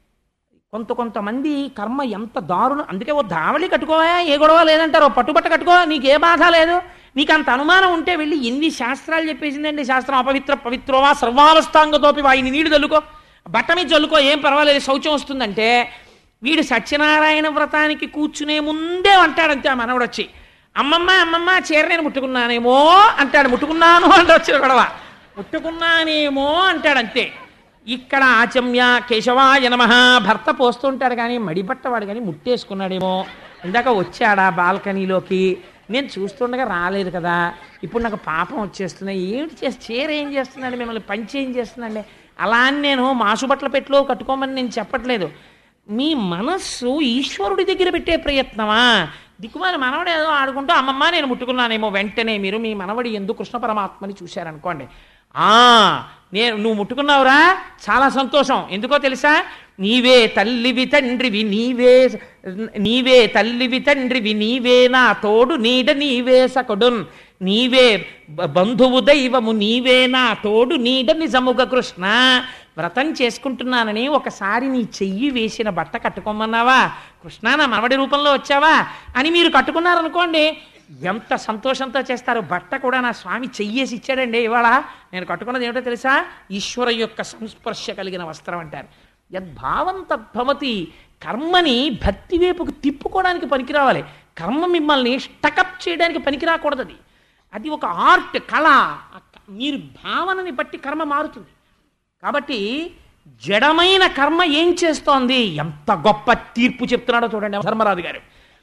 కొంత కొంతమంది కర్మ ఎంత దారుణం అందుకే ఓ దావళి కట్టుకోవా ఏ గొడవ లేదంటారు ఓ పట్టుబట్ట కట్టుకో నీకు ఏ బాధ లేదు నీకు అంత అనుమానం ఉంటే వెళ్ళి ఎన్ని శాస్త్రాలు చెప్పేసిందండి శాస్త్రం అపవిత్ర పవిత్రోవా సర్వావస్థాంగతోపి వాయిని నీళ్లు చల్లుకో బట్ట మీద చల్లుకో ఏం పర్వాలేదు శౌచం వస్తుందంటే వీడు సత్యనారాయణ వ్రతానికి కూర్చునే ముందే అంటాడంతే ఆ మనవడు వచ్చి అమ్మమ్మ అమ్మమ్మ చీర నేను ముట్టుకున్నానేమో అంటాడు ముట్టుకున్నాను అంటే వచ్చిన గొడవ ముట్టుకున్నానేమో అంటాడంతే ఇక్కడ ఆచమ్య కేశవాయ నమ భర్త పోస్తుంటాడు కానీ మడిపట్టవాడు కానీ ముట్టేసుకున్నాడేమో ఇందాక వచ్చాడా బాల్కనీలోకి నేను చూస్తుండగా రాలేదు కదా ఇప్పుడు నాకు పాపం వచ్చేస్తున్నాయి ఏమిటి చేసి చీర ఏం చేస్తున్నాడు మిమ్మల్ని పంచి ఏం చేస్తున్నాండి అలా అని నేను మాసుబట్ల పెట్లో కట్టుకోమని నేను చెప్పట్లేదు మీ మనస్సు ఈశ్వరుడి దగ్గర పెట్టే ప్రయత్నమా దిక్కుమాలి మనవడు ఏదో ఆడుకుంటూ అమ్మమ్మ నేను ముట్టుకున్నానేమో వెంటనే మీరు మీ మనవడి ఎందుకు కృష్ణ పరమాత్మని చూశారనుకోండి ఆ నేను నువ్వు ముట్టుకున్నావురా చాలా సంతోషం ఎందుకో తెలుసా నీవే తల్లివి తండ్రివి నీవే నీవే తల్లివి తండ్రివి నీవే నా తోడు నీడ నీవే సకుడున్ నీవే బ- బంధువు దైవము నీవే నా తోడు నీడ నిజముగ కృష్ణ వ్రతం చేసుకుంటున్నానని ఒకసారి నీ చెయ్యి వేసిన బట్ట కట్టుకోమన్నావా కృష్ణ నా మనవడి రూపంలో వచ్చావా అని మీరు కట్టుకున్నారనుకోండి ఎంత సంతోషంతో చేస్తారు బట్ట కూడా నా స్వామి చెయ్యేసి ఇచ్చాడండి ఇవాళ నేను కట్టుకున్నది ఏమిటో తెలుసా ఈశ్వర యొక్క సంస్పర్శ కలిగిన వస్త్రం అంటారు యద్భావం తద్భవతి కర్మని భక్తి వైపుకు తిప్పుకోవడానికి పనికిరావాలి కర్మ మిమ్మల్ని స్టకప్ చేయడానికి పనికిరాకూడదు అది అది ఒక ఆర్ట్ కళ ఆ క- మీరు భావనని బట్టి కర్మ మారుతుంది కాబట్టి జడమైన కర్మ ఏం చేస్తోంది ఎంత గొప్ప తీర్పు చెప్తున్నాడో చూడండి ధర్మరాజు గారు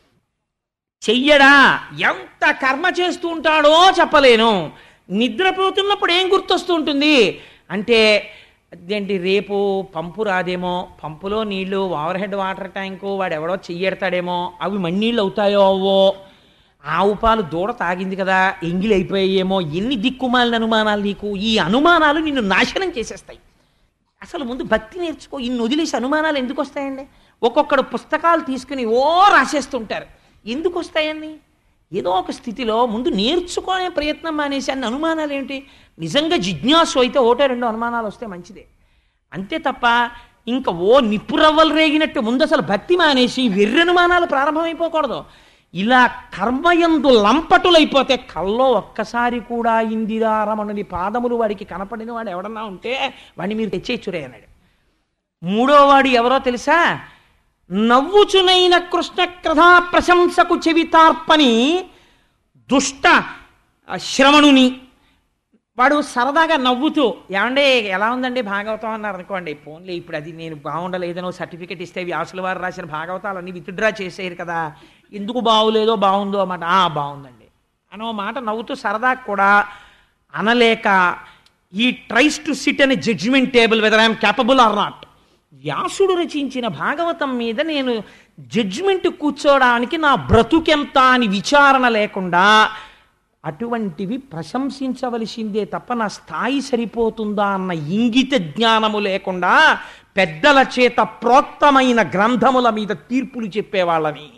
చెయ్యడా ఎంత కర్మ చేస్తూ ఉంటాడో చెప్పలేను నిద్రపోతున్నప్పుడు ఏం గుర్తొస్తూ ఉంటుంది అంటే అదేంటి రేపు పంపు రాదేమో పంపులో నీళ్లు ఓవర్ హెడ్ వాటర్ ట్యాంకు వాడు ఎవడో చెయ్యెడతాడేమో అవి మಣ್ಣీళ్ళు అవుతాయో అవ్వో ఆవు పాలు దూడ తాగింది కదా ఎంగిలి అయిపోయాయేమో ఎన్ని దిక్కుమాలిన అనుమానాలు నీకు ఈ అనుమానాలు నిన్ను నాశనం చేసేస్తాయి అసలు ముందు భక్తి నేర్చుకో ఇన్ని వదిలేసి అనుమానాలు ఎందుకు వస్తాయండి ఒక్కొక్కడు పుస్తకాలు తీసుకుని ఓ రాసేస్తుంటారు ఎందుకు వస్తాయండి ఏదో ఒక స్థితిలో ముందు నేర్చుకునే ప్రయత్నం మానేసి అన్ని అనుమానాలు ఏంటి నిజంగా జిజ్ఞాసు అయితే ఒకటో రెండో అనుమానాలు వస్తే మంచిదే అంతే తప్ప ఇంకా ఓ నిప్పురవ్వలు రేగినట్టు ముందు అసలు భక్తి మానేసి వెర్రనుమానాలు ప్రారంభమైపోకూడదు ఇలా కర్మయందు లంపటులైపోతే కల్లో ఒక్కసారి కూడా ఇందిరారమణుని పాదములు వాడికి కనపడిన వాడు ఎవడన్నా ఉంటే వాడిని మీరు తెచ్చేచ్చురే అన్నాడు మూడో వాడు ఎవరో తెలుసా నవ్వుచునైన కృష్ణ కథా ప్రశంసకు చెవితార్పని దుష్ట ఆ, శ్రవణుని వాడు సరదాగా నవ్వుతూ ఏమంటే ఎలా ఉందండి భాగవతం అన్నారు అనుకోండి పోన్లే ఇప్పుడు అది నేను బాగుండలేదనో సర్టిఫికెట్ ఇస్తే వ్యాసుల వారు రాసిన భాగవతాలన్నీ విత్డ్రా చేసేయరు కదా ఎందుకు బాగులేదో బాగుందో అన్నమాట ఆ బాగుందండి అనో మాట నవ్వుతూ సరదా కూడా అనలేక ఈ ట్రైస్ టు సిట్ అనే judgement table whether I'm capable or not వ్యాసుడు రచించిన భాగవతం మీద నేను జడ్జిమెంట్ కూర్చోవడానికి నా బ్రతుకెంత అని విచారణ లేకుండా అటువంటివి ప్రశంసించవలసిందే తప్ప నా స్థాయి సరిపోతుందా అన్న ఇంగిత జ్ఞానము లేకుండా పెద్దల చేత ప్రోక్తమైన గ్రంథముల మీద తీర్పులు చెప్పేవాళ్ళని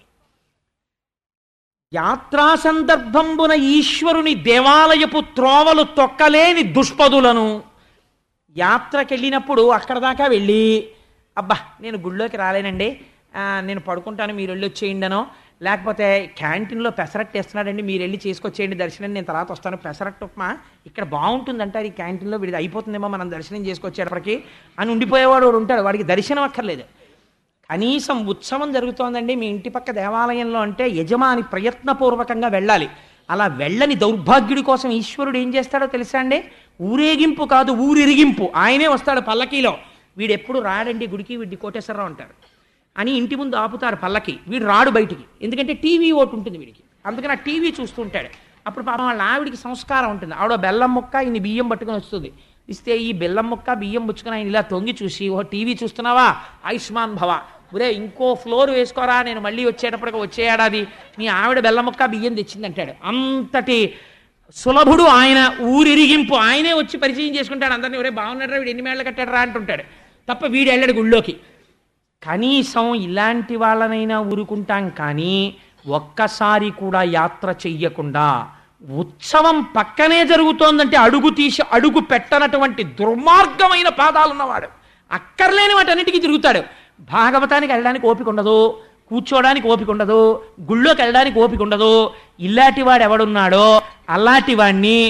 యాత్రా సందర్భంబున ఈశ్వరుని దేవాలయపు త్రోవలు తొక్కలేని దుష్పదులను యాత్రకెళ్ళినప్పుడు అక్కడ దాకా వెళ్ళి అబ్బా నేను గుళ్ళోకి రాలేనండి ఆ, నేను పడుకుంటాను మీరు వెళ్ళి వచ్చేయండనో లేకపోతే క్యాంటీన్లో పెసరట్టు వేస్తున్నాడండి మీరు వెళ్ళి చేసుకొచ్చేయండి దర్శనం నేను తర్వాత వస్తాను పెసరట్టు ఉప్మా ఇక్కడ బాగుంటుందంటారు ఈ క్యాంటీన్లో వీడిది అయిపోతుందేమో మనం దర్శనం చేసుకొచ్చేటప్పటికి అని ఉండిపోయేవాడు వాడు ఉంటాడు వాడికి దర్శనం అక్కర్లేదు కనీసం ఉత్సవం జరుగుతోందండి మీ ఇంటి పక్క దేవాలయంలో అంటే యజమాని ప్రయత్నపూర్వకంగా వెళ్ళాలి అలా వెళ్ళని దౌర్భాగ్యుడి కోసం ఈశ్వరుడు ఏం చేస్తాడో తెలుసా అండి ఊరేగింపు కాదు ఊరిరిగింపు ఆయనే వస్తాడు పల్లకీలో వీడు ఎప్పుడు రాడండి గుడికి వీడి కోటేశ్వరరావు అంటారు అని ఇంటి ముందు ఆపుతారు పల్లకి వీడు రాడు బయటికి ఎందుకంటే టీవీ ఓటు ఉంటుంది వీడికి అందుకని ఆ టీవీ చూస్తుంటాడు అప్పుడు పాపం వాళ్ళ ఆవిడికి సంస్కారం ఉంటుంది ఆవిడ బెల్లం ముక్క ఇన్ని బియ్యం పట్టుకొని వస్తుంది ఇస్తే ఈ బెల్లం ముక్క బియ్యం పుచ్చుకొని ఆయన ఇలా తొంగి చూసి ఓ టీవీ చూస్తున్నావా ఆయుష్మాన్ భవ ఒరే ఇంకో ఫ్లోర్ వేసుకోరా నేను మళ్ళీ వచ్చేటప్పటికి వచ్చే ఏడాది మీ ఆవిడ బెల్లం ముక్క బియ్యం తెచ్చిందంటాడు అంతటి సులభుడు ఆయన ఊరిరిగింపు ఆయనే వచ్చి పరిచయం చేసుకుంటాడు అందరినీ ఒరే బాగున్నాడు వీడు ఎన్ని మేళ్ళ కట్టాడు రా అంటుంటాడు తప్ప వీడు వెళ్ళాడు గుళ్ళోకి కనీసం ఇలాంటి వాళ్ళనైనా ఊరుకుంటాం కానీ ఒక్కసారి కూడా యాత్ర చెయ్యకుండా ఉత్సవం పక్కనే జరుగుతోందంటే అడుగు తీసి అడుగు పెట్టనటువంటి దుర్మార్గమైన పాదాలున్నవాడు అక్కర్లేని వాటన్నిటికీ తిరుగుతాడు భాగవతానికి వెళ్ళడానికి ఓపిక ఉండదు కూర్చోడానికి ఓపిక ఉండదు గుళ్ళోకి వెళ్ళడానికి ఓపిక ఉండదు ఇలాంటి వాడు ఎవడున్నాడో అలాంటి వాణ్ణి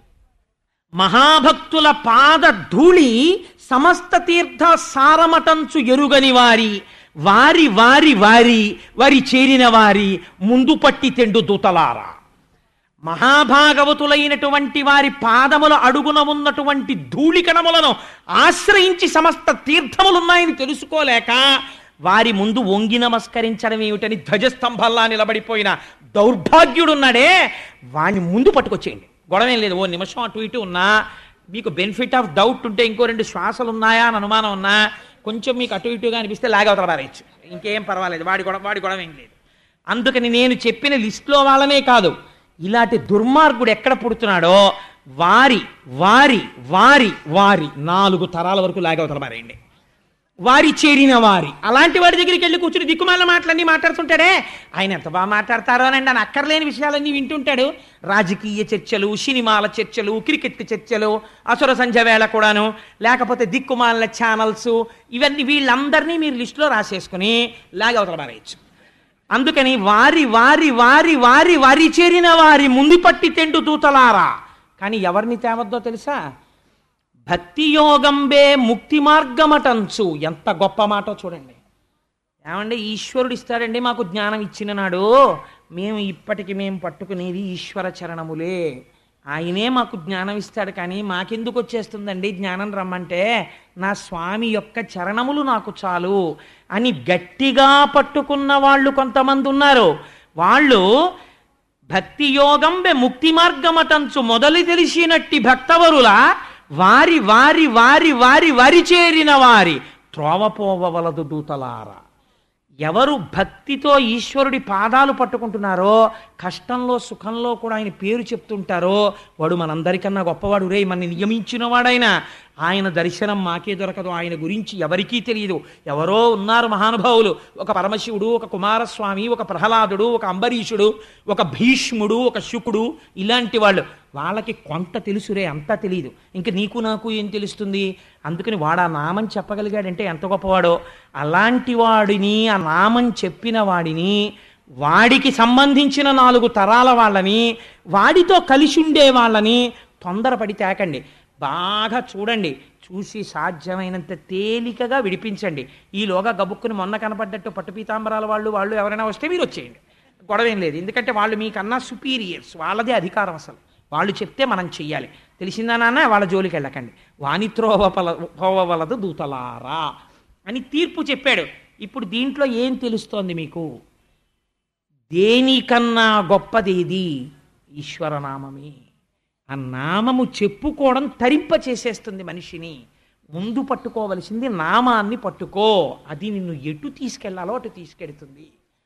మహాభక్తుల పాద ధూళి సమస్త తీర్థ సారమటంచు ఎరుగని వారి వారి వారి వారి వారి చేరిన వారి ముందు పట్టి తెండు దూతలారా మహాభాగవతులైనటువంటి వారి పాదముల అడుగున ఉన్నటువంటి ధూళికణములను ఆశ్రయించి సమస్త తీర్థములున్నాయని తెలుసుకోలేక వారి ముందు వంగి నమస్కరించడం ఏమిటని ధ్వజస్తంభంలా నిలబడిపోయిన దౌర్భాగ్యుడున్నాడే వాని ముందు పట్టుకొచ్చేయండి గొడవ ఏం లేదు ఓ నిమిషం అటు ఇటు ఉన్నా మీకు బెనిఫిట్ ఆఫ్ డౌట్ ఉంటే ఇంకో రెండు శ్వాసలు ఉన్నాయా అని అనుమానం ఉన్నా కొంచెం మీకు అటు ఇటుగా అనిపిస్తే లాగవతల పారేయచ్చు ఇంకేం పర్వాలేదు వాడి గొడవ వాడి గొడవ ఏం లేదు అందుకని నేను చెప్పిన లిస్టులో వాళ్ళనే కాదు ఇలాంటి దుర్మార్గుడు ఎక్కడ పుడుతున్నాడో వారి వారి వారి వారి నాలుగు తరాల వరకు లాగవతల పారేయండి వారి చేరిన వారి అలాంటి వాడి దగ్గరికి వెళ్ళి కూర్చుని దిక్కుమాల మాటలన్నీ మాట్లాడుతుంటాడే ఆయన ఎంత బాగా మాట్లాడతారో అని అని అక్కర్లేని విషయాలన్నీ వింటుంటాడు రాజకీయ చర్చలు సినిమాల చర్చలు క్రికెట్ చర్చలు అసుర సంధ్య వేళ కూడాను లేకపోతే దిక్కుమాల ఛానల్స్ ఇవన్నీ వీళ్ళందరినీ మీరు లిస్టులో రాసేసుకుని లాగవతల పారేయచ్చు అందుకని వారి వారి వారి వారి వారి చేరిన వారి ముందు పట్టి తెండు దూతలారా కానీ ఎవరిని తేవద్దో తెలుసా భక్తి యోగంబే ముక్తి మార్గమటంచు ఎంత గొప్ప మాటో చూడండి ఏమంటే ఈశ్వరుడు ఇస్తాడండి మాకు జ్ఞానం ఇచ్చిన నాడు మేము ఇప్పటికి మేము పట్టుకునేది ఈశ్వర చరణములే ఆయనే మాకు జ్ఞానం ఇస్తాడు కానీ మాకెందుకు వచ్చేస్తుందండి జ్ఞానం రమ్మంటే నా స్వామి యొక్క చరణములు నాకు చాలు అని గట్టిగా పట్టుకున్న వాళ్ళు కొంతమంది ఉన్నారు వాళ్ళు భక్తి యోగం బె ముక్తి మార్గమటంచు మొదలు తెలిసినట్టి భక్తవరుల వారి వారి వారి వారి వారి చేరిన వారి త్రోవపోవలదు దూతలారా ఎవరు భక్తితో ఈశ్వరుడి పాదాలు పట్టుకుంటున్నారో కష్టంలో సుఖంలో కూడా ఆయన పేరు చెప్తుంటారో వాడు మనందరికన్నా గొప్పవాడు రే మన నియమించిన వాడైనా ఆయన దర్శనం మాకే దొరకదు ఆయన గురించి ఎవరికీ తెలియదు ఎవరో ఉన్నారు మహానుభావులు ఒక పరమశివుడు ఒక కుమారస్వామి ఒక ప్రహ్లాదుడు ఒక అంబరీషుడు ఒక భీష్ముడు ఒక శుకుడు ఇలాంటి వాళ్ళు వాళ్ళకి కొంత తెలుసురే అంతా తెలియదు ఇంక నీకు నాకు ఏం తెలుస్తుంది అందుకని వాడు ఆ నామం చెప్పగలిగాడంటే ఎంత గొప్పవాడో అలాంటి వాడిని ఆ నామం చెప్పిన వాడిని వాడికి సంబంధించిన నాలుగు తరాల వాళ్ళని వాడితో కలిసి ఉండే వాళ్ళని తొందరపడి తేకండి బాగా చూడండి చూసి సాధ్యమైనంత తేలికగా విడిపించండి ఈలోగా గబుక్కుని మొన్న కనపడ్డట్టు పట్టు పీతాంబరాల వాళ్ళు వాళ్ళు ఎవరైనా వస్తే మీరు వచ్చేయండి గొడవ ఏం లేదు ఎందుకంటే వాళ్ళు మీకన్నా సుపీరియర్స్ వాళ్ళదే అధికారం అసలు వాళ్ళు చెప్తే మనం చెయ్యాలి తెలిసిందా నాన్న వాళ్ళ జోలికి వెళ్ళకండి వాణిత్రోవపల పోవలదు దూతలారా అని తీర్పు చెప్పాడు ఇప్పుడు దీంట్లో ఏం తెలుస్తోంది మీకు దేనికన్నా గొప్పదేది ఈశ్వరనామమే ఆ నామము చెప్పుకోవడం తరింప చేసేస్తుంది మనిషిని ముందు పట్టుకోవలసింది నామాన్ని పట్టుకో అది నిన్ను ఎటు తీసుకెళ్లాలో అటు తీసుకెడుతుంది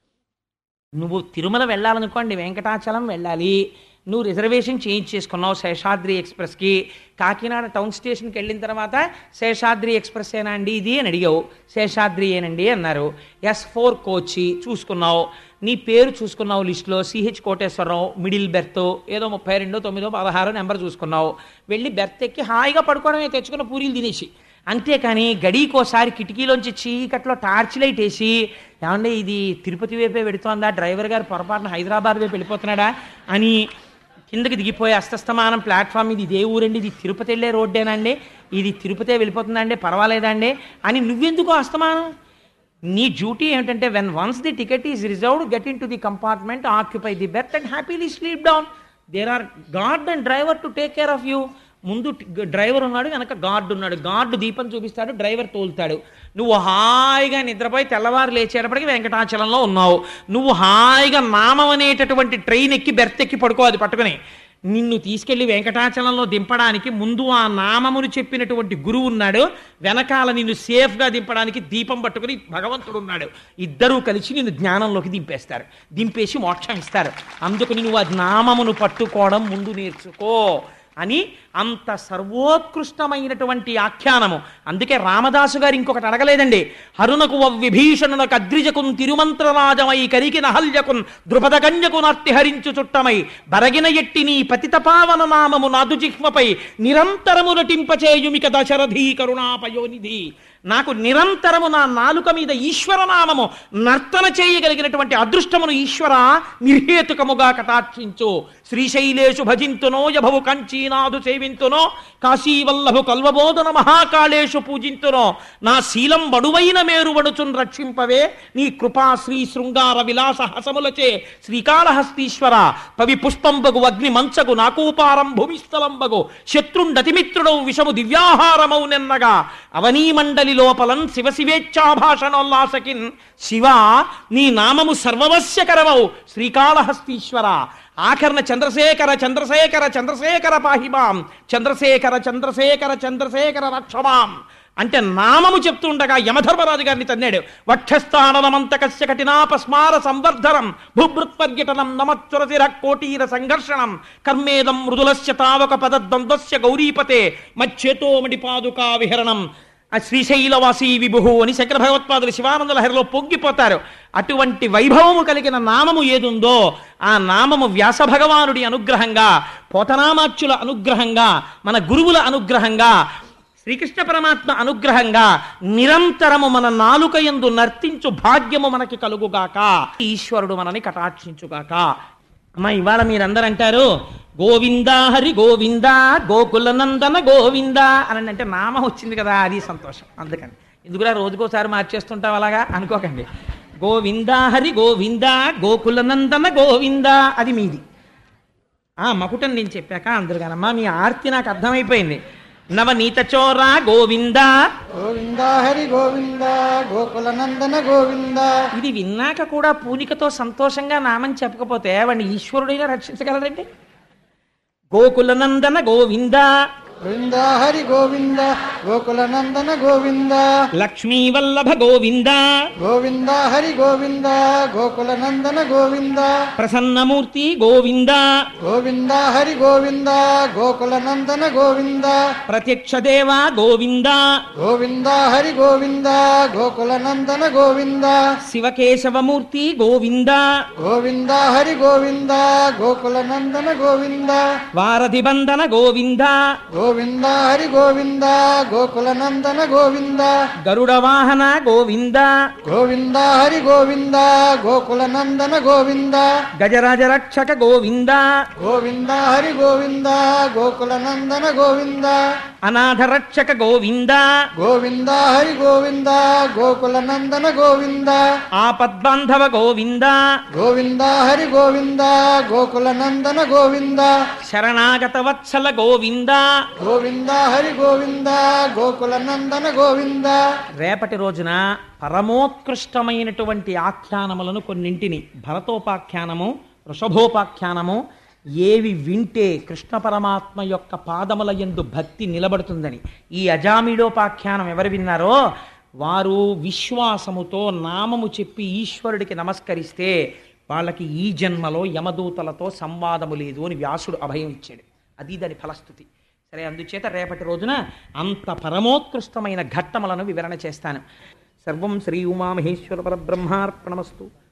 నువ్వు తిరుమల వెళ్ళాలనుకోండి వెంకటాచలం వెళ్ళాలి నువ్వు రిజర్వేషన్ చేంజ్ చేసుకున్నావు శేషాద్రి ఎక్స్ప్రెస్కి కాకినాడ టౌన్ స్టేషన్కి వెళ్ళిన తర్వాత శేషాద్రి ఎక్స్ప్రెస్ ఏనా అండి ఇది అని అడిగావు శేషాద్రి ఏనండి అన్నారు ఎస్ ఫోర్ కోచి చూసుకున్నావు నీ పేరు చూసుకున్నావు లిస్టులో సిహెచ్ కోటేశ్వరరావు మిడిల్ బెర్త్ ఏదో ముప్పై రెండో తొమ్మిదో పదహారో నెంబర్ చూసుకున్నావు వెళ్ళి బెర్త్ ఎక్కి హాయిగా పడుకోవడమే తెచ్చుకున్న పూరీలు తినేసి అంతేకాని గడికోసారి కిటికీలోంచి చీకట్లో టార్చ్ లైట్ వేసి ఏమంటే ఇది తిరుపతి వైపే పెడుతోందా డ్రైవర్ గారు పొరపాటున హైదరాబాద్ వైపు వెళ్ళిపోతున్నాడా అని కిందకి దిగిపోయి అస్తస్తమానం ప్లాట్ఫామ్ ఇది ఇదే ఊరండి ఇది తిరుపతి వెళ్ళే రోడ్డేనండి ఇది తిరుపతే వెళ్ళిపోతుందండి పర్వాలేదండి అని నువ్వెందుకు అస్తమానం నీ డ్యూటీ ఏమిటంటే when once the ticket is reserved get into the compartment occupy the berth and happily sleep down there are guard and driver to take care of you ముందు డ్రైవర్ ఉన్నాడు వెనక గార్డ్ ఉన్నాడు guard దీపం చూపిస్తాడు driver తోలుతాడు నువ్వు హాయిగా నిద్రపోయి తెల్లవారు లేచేటప్పటికి వెంకటాచలంలో ఉన్నావు నువ్వు హాయిగా నామం అనేటటువంటి ట్రైన్ ఎక్కి బెర్త్ ఎక్కి పడుకో అది పట్టుకుని నిన్ను తీసుకెళ్లి వెంకటాచలంలో దింపడానికి ముందు ఆ నామమును చెప్పినటువంటి గురువు ఉన్నాడు వెనకాల నిన్ను సేఫ్గా దింపడానికి దీపం పట్టుకుని భగవంతుడు ఉన్నాడు ఇద్దరూ కలిసి నిన్ను జ్ఞానంలోకి దింపేస్తారు దింపేసి మోక్షం ఇస్తారు అందుకు నువ్వు ఆ నామమును పట్టుకోవడం ముందు నేర్చుకో అని అంత సర్వోత్కృష్టమైనటువంటి ఆఖ్యానము అందుకే రామదాసు గారు ఇంకొకటి అడగలేదండి హరునకు విభీషణునకు అద్రిజకున్ తిరుమంత్రరాజమై కరికి నహల్యకున్ ద్రుపద కన్యకు హరించు చుట్టమై బరగిన ఎట్టి నీ పతిత పావన నామము నాదు జిహ్మపై నిరంతరము నటింపచేయుమిక దశరథీ కరుణాపయోనిధి నాకు నిరంతరము నా నాలుక మీద ఈశ్వరనామము నర్తన చేయగలిగినటువంటి అదృష్టమును ఈశ్వర నిర్హేతుకముగా కటాక్షించు శ్రీశైలేషు భజింతునో యభవు కంచీనాథు సేవింతునో కాశీవల్లభు కల్వబోధన మహాకాళేషు పూజింతునో నా శీలం బడువైన మేరువడుచున్ రక్షింపవే నీ కృపా శ్రీ శృంగార విలాస హసములచే శ్రీకాళహస్తీశ్వర పవి పుష్పంబగు అగ్ని మంచగు నాకూపారం భూమిస్థలంబగు శత్రుండతిమిత్రుడవు విషము దివ్యాహారమౌ నెన్నగా అవనీ మండలి లోపలన్ శివ శివేచ్ఛాభాషణోల్లాసకిన్ శివ నీ నామము సర్వవస్యకరమవు శ్రీకాళహస్తీశ్వర ఆఖరణ చంద్రశేఖర చంద్రశేఖర చంద్రశేఖర పాహిమాం చంద్రశేఖర చంద్రశేఖర చంద్రశేఖర రక్షమాం అంటే నామము చెప్తుండగా యమధర్మరాజు గారిని తన్నాడు వక్షస్థానమంతకస్య కఠినాపస్మార సంవర్ధనం భూభృత్పర్యటనం నమచ్చురసిర కోటీర సంఘర్షణం కర్మేదం మృదులస్య తావక పదద్వంద్వస్య గౌరీపతే మచ్చేతో మడిపాదుకా విహరణం ఆ శ్రీశైలవాసి విభు అని శంకర భగవత్పాదులు శివానంద లహరిలో పొంగిపోతారు అటువంటి వైభవము కలిగిన నామము ఏదుందో ఆ నామము వ్యాస భగవానుడి అనుగ్రహంగా పోతనామాచ్యుల అనుగ్రహంగా మన గురువుల అనుగ్రహంగా శ్రీకృష్ణ పరమాత్మ అనుగ్రహంగా నిరంతరము మన నాలుక యందు నర్తించు భాగ్యము మనకి కలుగుగాక ఈశ్వరుడు మనని కటాక్షించుగాక అమ్మ ఇవాళ మీరందరూ అంటారు గోవిందా హరి గోవిందా గోకుల నందన గోవిందా అని అంటే నామం వచ్చింది కదా అది సంతోషం అందుకని ఎందుకురా రోజుకోసారి మార్చేస్తుంటావు అలాగా అనుకోకండి గోవిందా హరి గోవిందా గోకుల నందన గోవిందా అది మీది ఆ మకుటం నేను చెప్పాక అందరు కానమ్మా మీ ఆర్తి నాకు అర్థమైపోయింది నవనీత చోరా గోవిందా గోవింద హరి గోవింద గోకుల నందన గోవింద ఇది విన్నాక కూడా పూనికతో సంతోషంగా నామని చెప్పకపోతే వాడిని ఈశ్వరుడైనా రక్షించగలరండి గోకుల నందన గోవింద గోవింద హరి గోవింద గోకుల నందన గోవింద లక్ష్మీ వల్లభ గోవింద గోవింద హరి గోవింద గోకుల నందన గోవింద ప్రసన్నమూర్తి గోవింద గోవింద హరి గోవింద గోకుల నందన గోవింద ప్రత్యక్ష దేవ గోవింద గోవింద హరి గోవింద గోకుల నందన గోవింద శివకేశవమూర్తి గోవింద గోవింద హరి గోవింద గోకుల నందన గోవింద వారధి బంధన గోవింద గోవింద హరి గోవింద గోకుల నందన గోవింద గరుడ వాహన గోవింద గోవింద హరి గోవింద గోకుల నందన గోవింద గజరాజ రక్షక గోవింద గోవింద హరి గోవింద గోకుల నందన గోవింద అనాథ రక్షక గోవింద గోవింద హరి గోవింద గోకుల నందన గోవింద ఆపద్బాంధవ గోవింద గోవింద హరి గోవింద గోకుల నందన గోవింద శరణాగత వత్సల గోవింద గోవింద హరి గోవింద గోకుల నందన గోవింద రేపటి రోజున పరమోత్కృష్టమైనటువంటి ఆఖ్యానములను కొన్నింటిని భరతోపాఖ్యానము వృషభోపాఖ్యానము ఏవి వింటే కృష్ణ పరమాత్మ యొక్క పాదముల యందు భక్తి నిలబడుతుందని ఈ అజామిడోపాఖ్యానం ఎవరు విన్నారో వారు విశ్వాసముతో నామము చెప్పి ఈశ్వరుడికి నమస్కరిస్తే వాళ్ళకి ఈ జన్మలో యమదూతలతో సంవాదము లేదు అని వ్యాసుడు అభయం ఇచ్చాడు అది దాని ఫలస్థుతి సరే అందుచేత రేపటి రోజున అంత పరమోత్కృష్టమైన ఘట్టములను వివరణ చేస్తాను సర్వం శ్రీ ఉమామహేశ్వర పరబ్రహ్మార్పణమస్తు